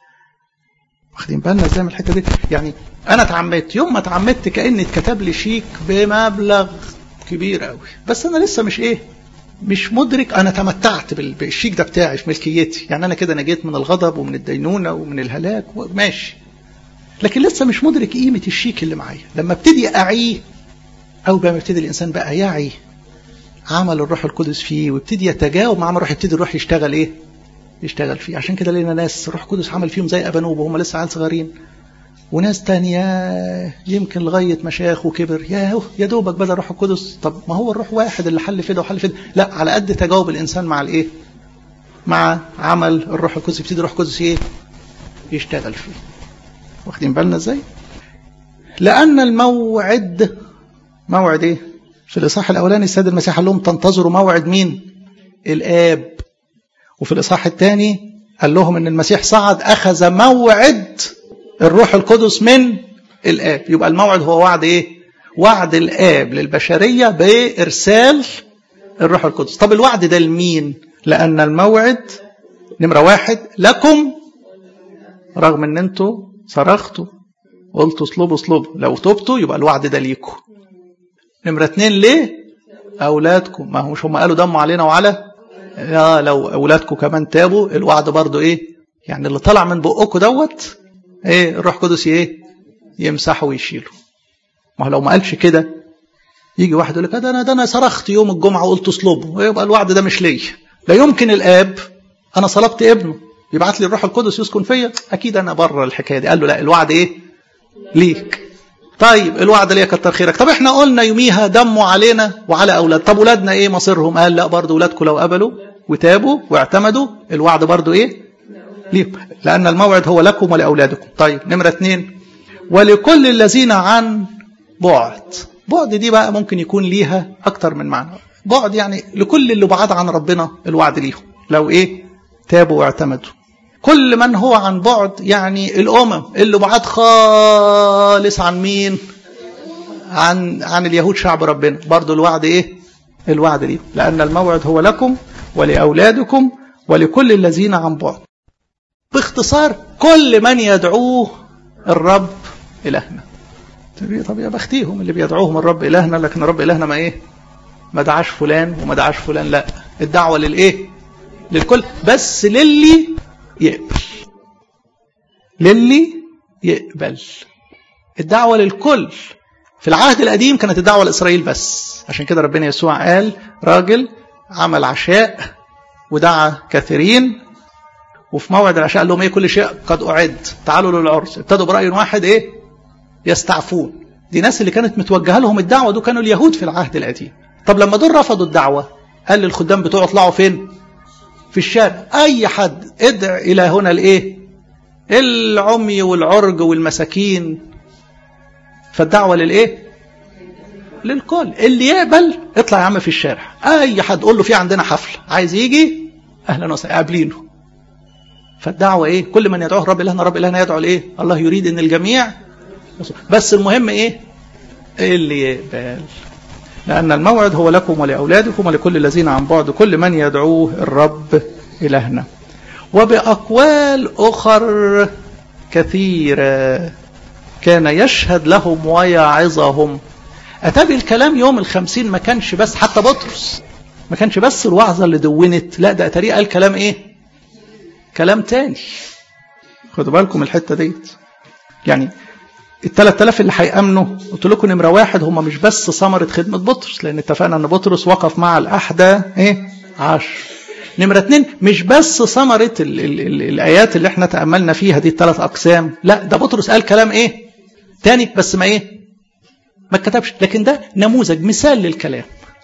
واخدين بالنا ازاي من الحته دي؟ يعني انا اتعمدت يوم ما اتعمدت كاني اتكتب لي شيك بمبلغ كبير قوي بس انا لسه مش ايه؟ مش مدرك انا تمتعت بالشيك ده بتاعي في ملكيتي يعني انا كده نجيت من الغضب ومن الدينونه ومن الهلاك ماشي لكن لسه مش مدرك قيمة الشيك اللي معايا لما ابتدي أعيه أو بقى يبتدي الإنسان بقى يعي عمل الروح القدس فيه ويبتدي يتجاوب مع عمل الروح يبتدي الروح يشتغل إيه يشتغل فيه عشان كده لقينا ناس الروح القدس عمل فيهم زي أبانوب وهم لسه عيال صغيرين وناس تانية يمكن لغاية مشايخ وكبر يا يا دوبك بدأ الروح القدس طب ما هو الروح واحد اللي حل في ده وحل في ده لا على قد تجاوب الإنسان مع الإيه مع عمل الروح القدس يبتدي الروح القدس إيه يشتغل فيه واخدين بالنا ازاي لان الموعد موعد ايه في الاصحاح الاولاني السيد المسيح قال لهم تنتظروا موعد مين الاب وفي الاصحاح الثاني قال لهم ان المسيح صعد اخذ موعد الروح القدس من الاب يبقى الموعد هو وعد ايه وعد الاب للبشريه بارسال الروح القدس طب الوعد ده لمين لان الموعد نمره واحد لكم رغم ان انتوا صرختوا قلتوا اصلبوا اصلبوا لو تبتوا يبقى الوعد ده ليكم نمرة اتنين ليه أولادكم ما هو مش هم قالوا دموا علينا وعلى يا لو أولادكم كمان تابوا الوعد برضو إيه يعني اللي طلع من بقكم دوت إيه الروح القدس إيه يمسحه ويشيله ما هو لو ما قالش كده يجي واحد يقول لك ده انا ده انا صرخت يوم الجمعه وقلت اصلبه يبقى الوعد ده مش ليا لا يمكن الاب انا صلبت ابنه يبعت لي الروح القدس يسكن فيا اكيد انا بره الحكايه دي قال له لا الوعد ايه ليك طيب الوعد ليا كتر خيرك طب احنا قلنا يوميها دموا علينا وعلى اولاد طب اولادنا ايه مصيرهم قال لا برضه اولادكم لو قبلوا وتابوا واعتمدوا الوعد برضه ايه ليكم لان الموعد هو لكم ولاولادكم طيب نمره اثنين ولكل الذين عن بعد بعد دي بقى ممكن يكون ليها اكتر من معنى بعد يعني لكل اللي بعاد عن ربنا الوعد ليهم لو ايه تابوا واعتمدوا كل من هو عن بعد يعني الامم اللي بعاد خالص عن مين عن عن اليهود شعب ربنا برضو الوعد ايه الوعد ليه لان الموعد هو لكم ولاولادكم ولكل الذين عن بعد باختصار كل من يدعوه الرب إلهنا طب يا بختيهم اللي بيدعوهم الرب إلهنا لكن الرب إلهنا ما إيه ما دعاش فلان وما دعاش فلان لا الدعوة للإيه للكل بس للي يقبل للي يقبل الدعوة للكل في العهد القديم كانت الدعوة لإسرائيل بس عشان كده ربنا يسوع قال راجل عمل عشاء ودعا كثيرين وفي موعد العشاء قال لهم ايه كل شيء قد اعد تعالوا للعرس ابتدوا براي واحد ايه يستعفون دي ناس اللي كانت متوجهه لهم الدعوه دول كانوا اليهود في العهد القديم طب لما دول رفضوا الدعوه قال للخدام بتوعه اطلعوا فين في الشارع اي حد ادع الى هنا الايه العمي والعرج والمساكين فالدعوه للايه للكل اللي يقبل اطلع يا عم في الشارع اي حد قول له في عندنا حفله عايز يجي اهلا وسهلا قابلينه فالدعوه ايه كل من يدعوه رب الهنا رب الهنا يدعو لايه الله يريد ان الجميع بس المهم ايه اللي يقبل لان الموعد هو لكم ولاولادكم ولكل الذين عن بعد كل من يدعوه الرب الهنا وباقوال اخر كثيره كان يشهد لهم ويعظهم أتابي الكلام يوم الخمسين ما كانش بس حتى بطرس ما كانش بس الوعظة اللي دونت لا ده أتاري قال كلام إيه كلام تاني خدوا بالكم الحتة ديت يعني الثلاث آلاف اللي هيأمنوا قلت لكم نمرة واحد هم مش بس ثمرة خدمة بطرس لأن اتفقنا أن بطرس وقف مع الأحدى إيه عشر نمرة اتنين مش بس ثمرة ال ال ال الآيات اللي احنا تأملنا فيها دي الثلاث أقسام لا ده بطرس قال كلام إيه تاني بس ما إيه ما اتكتبش لكن ده نموذج مثال للكلام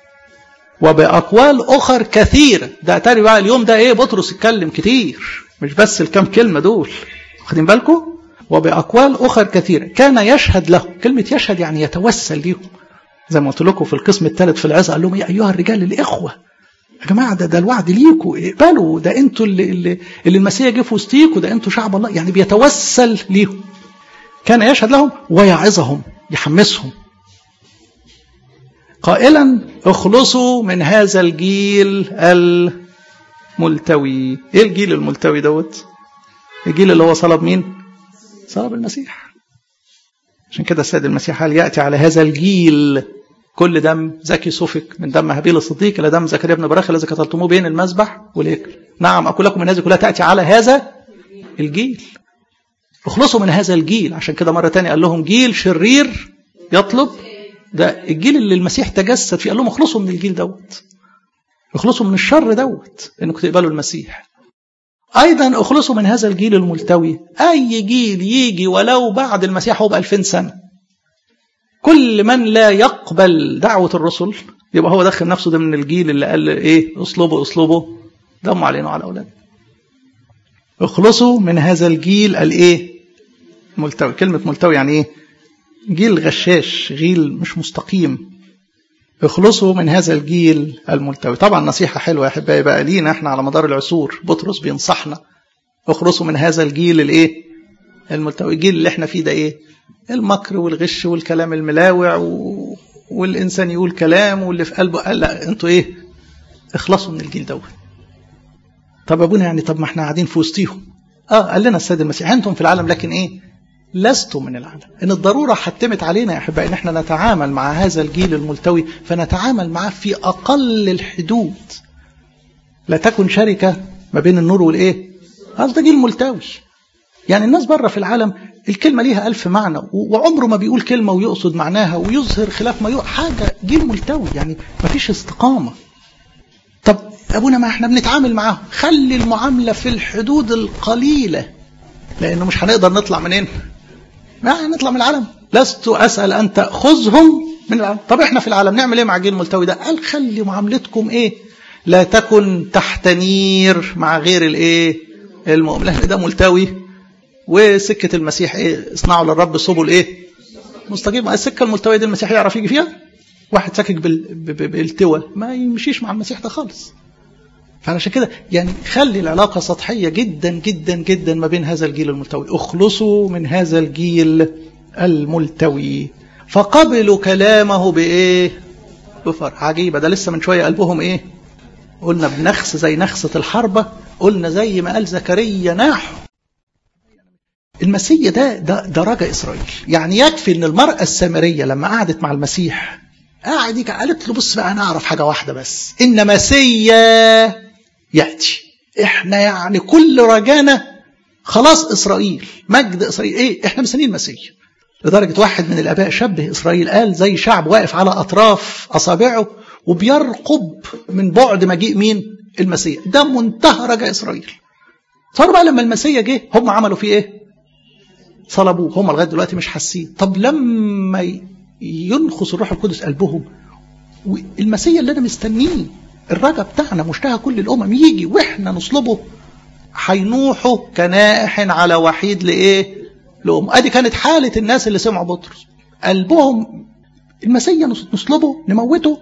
وبأقوال أخر كثيرة ده تاني بقى اليوم ده إيه بطرس اتكلم كتير مش بس الكام كلمة دول واخدين بالكم وبأقوال أخر كثيرة كان يشهد له كلمة يشهد يعني يتوسل ليهم زي ما قلت لكم في القسم الثالث في العظة قال لهم يا أيها الرجال الإخوة يا جماعة ده ده الوعد ليكوا اقبلوا ده انتوا اللي, اللي, اللي المسيح جه في وسطيكوا ده انتوا شعب الله يعني بيتوسل ليهم كان يشهد لهم ويعظهم يحمسهم قائلا اخلصوا من هذا الجيل الملتوي ايه الجيل الملتوي دوت الجيل اللي هو صلب مين صلب المسيح عشان كده السيد المسيح قال ياتي على هذا الجيل كل دم زكي سفك من دم هابيل الصديق الى دم زكريا بن براخ الذي قتلتموه بين المذبح والهيكل نعم اقول لكم من هذه كلها تاتي على هذا الجيل اخلصوا من هذا الجيل عشان كده مره ثانيه قال لهم جيل شرير يطلب ده الجيل اللي المسيح تجسد فيه قال لهم اخلصوا من الجيل دوت اخلصوا من الشر دوت انكم تقبلوا المسيح ايضا اخلصوا من هذا الجيل الملتوي اي جيل يجي ولو بعد المسيح هو ب 2000 سنه كل من لا يقبل دعوه الرسل يبقى هو دخل نفسه ده من الجيل اللي قال ايه اصلبوا اصلبوا دموا علينا وعلى اولادنا اخلصوا من هذا الجيل الايه ملتوي كلمه ملتوي يعني ايه جيل غشاش جيل مش مستقيم اخلصوا من هذا الجيل الملتوي طبعا نصيحة حلوة يا أحبائي بقى لينا احنا على مدار العصور بطرس بينصحنا اخلصوا من هذا الجيل الايه الملتوي الجيل اللي احنا فيه ده ايه المكر والغش والكلام الملاوع و... والإنسان يقول كلام واللي في قلبه قال لا انتوا ايه اخلصوا من الجيل دوت طب ابونا يعني طب ما احنا قاعدين في وسطيهم اه قال لنا السيد المسيح انتم في العالم لكن ايه لستم من العالم ان الضرورة حتمت علينا يا أحبائي ان احنا نتعامل مع هذا الجيل الملتوي فنتعامل معاه في أقل الحدود لا تكن شركة ما بين النور والإيه هذا جيل ملتوي يعني الناس بره في العالم الكلمة ليها ألف معنى وعمره ما بيقول كلمة ويقصد معناها ويظهر خلاف ما يقول حاجة جيل ملتوي يعني ما فيش استقامة طب أبونا ما احنا بنتعامل معاهم خلي المعاملة في الحدود القليلة لأنه مش هنقدر نطلع منين ما نطلع من العالم لست أسأل أن تأخذهم من العالم طب احنا في العالم نعمل ايه مع الجيل الملتوي ده قال خلي معاملتكم ايه لا تكن تحت نير مع غير الايه المؤمن لان ده ملتوي وسكة المسيح ايه اصنعوا للرب سبل ايه مستقيم السكة الملتوية دي المسيح يعرف يجي فيها واحد ساكك بالتوى ما يمشيش مع المسيح ده خالص فعشان كده يعني خلي العلاقة سطحية جدا جدا جدا ما بين هذا الجيل الملتوي اخلصوا من هذا الجيل الملتوي فقبلوا كلامه بإيه بفرح عجيبة ده لسه من شوية قلبهم إيه قلنا بنخس زي نخسة الحربة قلنا زي ما قال زكريا ناحوا المسيح ده ده ده رجا اسرائيل يعني يكفي ان المراه السامريه لما قعدت مع المسيح قاعد قالت له بص بقى انا اعرف حاجه واحده بس ان مسيا ياتي احنا يعني كل رجانا خلاص اسرائيل مجد اسرائيل ايه احنا مستنيين المسيح لدرجه واحد من الاباء شبه اسرائيل قال زي شعب واقف على اطراف اصابعه وبيرقب من بعد مجيء مين المسيح ده منتهى رجاء اسرائيل صار بقى لما المسيح جه هم عملوا فيه ايه صلبوه هم لغايه دلوقتي مش حاسين طب لما ينخص الروح القدس قلبهم المسيح اللي انا مستنيه الرجا بتاعنا مشتهى كل الامم يجي واحنا نصلبه هينوحوا كنائح على وحيد لايه لأم ادي كانت حاله الناس اللي سمعوا بطرس قلبهم المسيح نصلبه نموته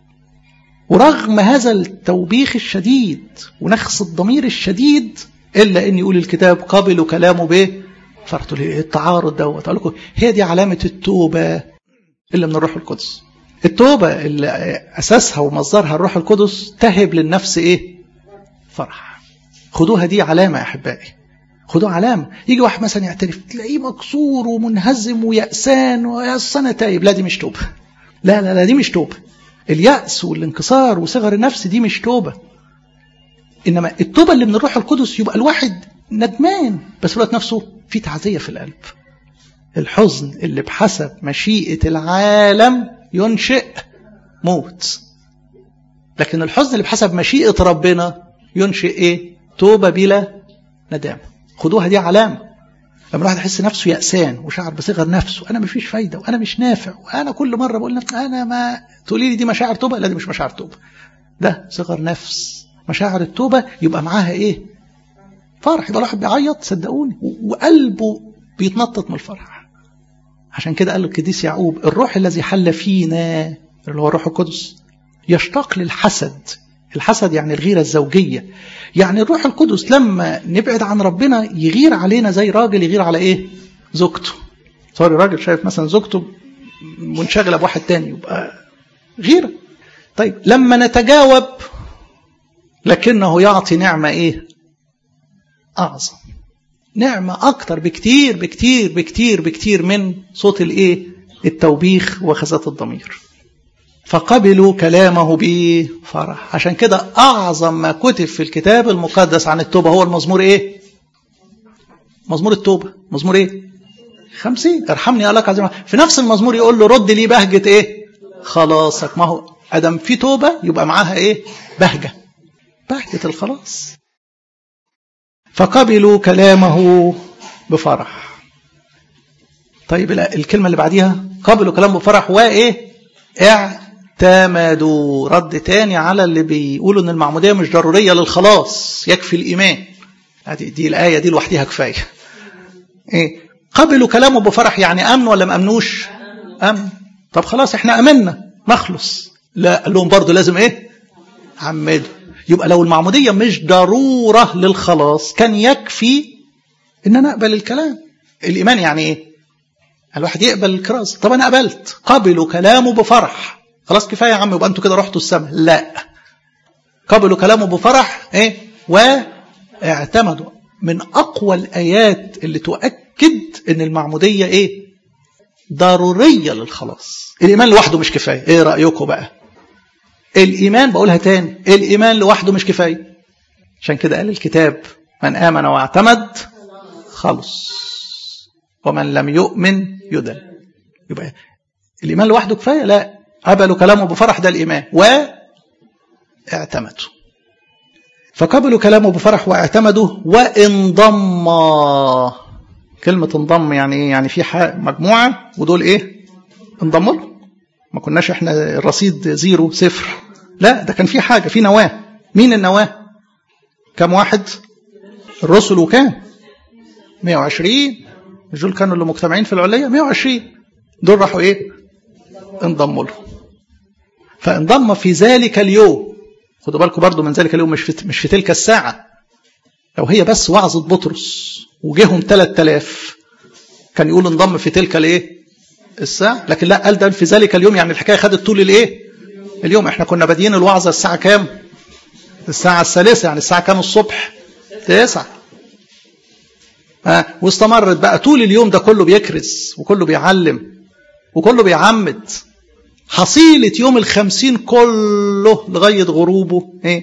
ورغم هذا التوبيخ الشديد ونخس الضمير الشديد الا ان يقول الكتاب قبلوا كلامه به فرحتوا لي التعارض دوت اقول لكم هي دي علامه التوبه اللي من الروح القدس التوبه اللي اساسها ومصدرها الروح القدس تهب للنفس ايه فرح خدوها دي علامه يا احبائي خدوها علامه يجي واحد مثلا يعترف تلاقيه مكسور ومنهزم ويأسان ويا انا تايب لا دي مش توبه لا لا لا دي مش توبه اليأس والانكسار وصغر النفس دي مش توبة إنما التوبة اللي من الروح القدس يبقى الواحد ندمان بس الوقت نفسه في تعزية في القلب الحزن اللي بحسب مشيئة العالم ينشئ موت لكن الحزن اللي بحسب مشيئة ربنا ينشئ ايه توبة بلا ندامة خدوها دي علامة لما الواحد يحس نفسه يأسان وشعر بصغر نفسه أنا مفيش فايدة وأنا مش نافع وأنا كل مرة بقول لك أنا ما تقولي لي دي مشاعر توبة لا دي مش مشاعر توبة ده صغر نفس مشاعر التوبة يبقى معاها إيه فرح يبقى الواحد بيعيط صدقوني وقلبه بيتنطط من الفرح عشان كده قال القديس يعقوب الروح الذي حل فينا اللي هو الروح القدس يشتاق للحسد الحسد يعني الغيرة الزوجية يعني الروح القدس لما نبعد عن ربنا يغير علينا زي راجل يغير على ايه زوجته صار راجل شايف مثلا زوجته منشغلة بواحد تاني يبقى غيرة طيب لما نتجاوب لكنه يعطي نعمة ايه اعظم نعمة اكتر بكتير بكتير بكتير بكتير من صوت الايه التوبيخ وخزات الضمير فقبلوا كلامه بفرح عشان كده أعظم ما كتب في الكتاب المقدس عن التوبة هو المزمور إيه مزمور التوبة مزمور إيه خمسين ارحمني لك عظيم في نفس المزمور يقول له رد لي بهجة إيه خلاصك ما هو أدم في توبة يبقى معاها إيه بهجة بهجة الخلاص فقبلوا كلامه بفرح طيب الكلمة اللي بعديها قبلوا كلامه بفرح وإيه اعتمدوا رد تاني على اللي بيقولوا ان المعمودية مش ضرورية للخلاص يكفي الإيمان دي, دي الآية دي لوحدها كفاية إيه؟ قبلوا كلامه بفرح يعني أمن ولا ما أمنوش أمن طب خلاص احنا أمنا نخلص لا قال لهم برضه لازم ايه عمدوا يبقى لو المعمودية مش ضرورة للخلاص كان يكفي ان انا اقبل الكلام الايمان يعني ايه الواحد يقبل الكرازة طب انا قبلت قبلوا كلامه بفرح خلاص كفايه يا عم يبقى انتوا كده رحتوا السماء لا قبلوا كلامه بفرح ايه واعتمدوا من اقوى الايات اللي تؤكد ان المعموديه ايه ضروريه للخلاص الايمان لوحده مش كفايه ايه رايكم بقى الايمان بقولها تاني الايمان لوحده مش كفايه عشان كده قال الكتاب من امن واعتمد خلص ومن لم يؤمن يدن يبقى الايمان لوحده كفايه لا قبلوا كلامه بفرح ده الايمان واعتمدوا فقبلوا كلامه بفرح واعتمدوا وانضم كلمة انضم يعني ايه؟ يعني في مجموعة ودول ايه؟ انضموا له. ما كناش احنا الرصيد زيرو صفر. لا ده كان في حاجة في نواة. مين النواة؟ كم واحد؟ الرسل وكام؟ 120 مش دول كانوا اللي مجتمعين في العلية 120 دول راحوا ايه؟ انضموا له. فانضم في ذلك اليوم خدوا بالكم برضو من ذلك اليوم مش في مش في تلك الساعة لو هي بس وعظة بطرس وجيهم 3000 كان يقول انضم في تلك الايه الساعة لكن لا قال ده في ذلك اليوم يعني الحكاية خدت طول الايه اليوم احنا كنا بادئين الوعظة الساعة كام الساعة الثالثة يعني الساعة كام الصبح تسعة آه واستمرت بقى طول اليوم ده كله بيكرز وكله بيعلم وكله بيعمد حصيلة يوم الخمسين كله لغاية غروبه ايه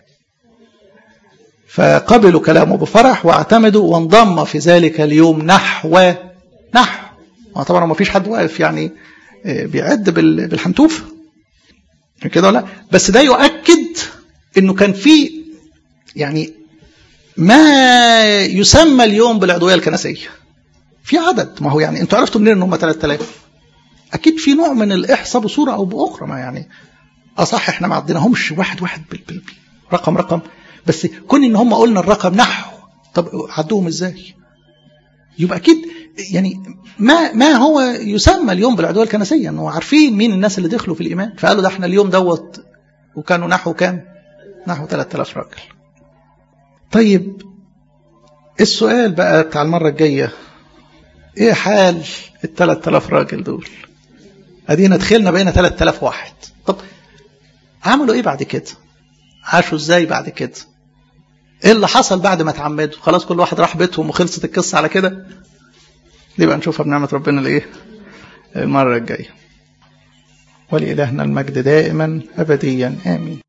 فقبلوا كلامه بفرح واعتمدوا وانضم في ذلك اليوم نحو نحو طبعا ما فيش حد واقف يعني بيعد بالحنتوف كده ولا بس ده يؤكد انه كان في يعني ما يسمى اليوم بالعضويه الكنسيه في عدد ما هو يعني انتوا عرفتوا منين ان هم 3000 اكيد في نوع من الاحصاء بصوره او باخرى ما يعني اصح احنا ما عديناهمش واحد واحد بال بال رقم رقم بس كون ان هم قلنا الرقم نحو طب عدوهم ازاي يبقى اكيد يعني ما ما هو يسمى اليوم بالعدوى الكنسيه انه عارفين مين الناس اللي دخلوا في الايمان فقالوا ده احنا اليوم دوت وكانوا نحو كام نحو 3000 راجل طيب السؤال بقى بتاع المره الجايه ايه حال ال 3000 راجل دول ادينا دخلنا بقينا 3000 واحد طب عملوا ايه بعد كده عاشوا ازاي بعد كده ايه اللي حصل بعد ما اتعمدوا خلاص كل واحد راح بيتهم وخلصت القصه على كده دي بقى نشوفها بنعمه ربنا الايه المره الجايه ولإلهنا المجد دائما ابديا امين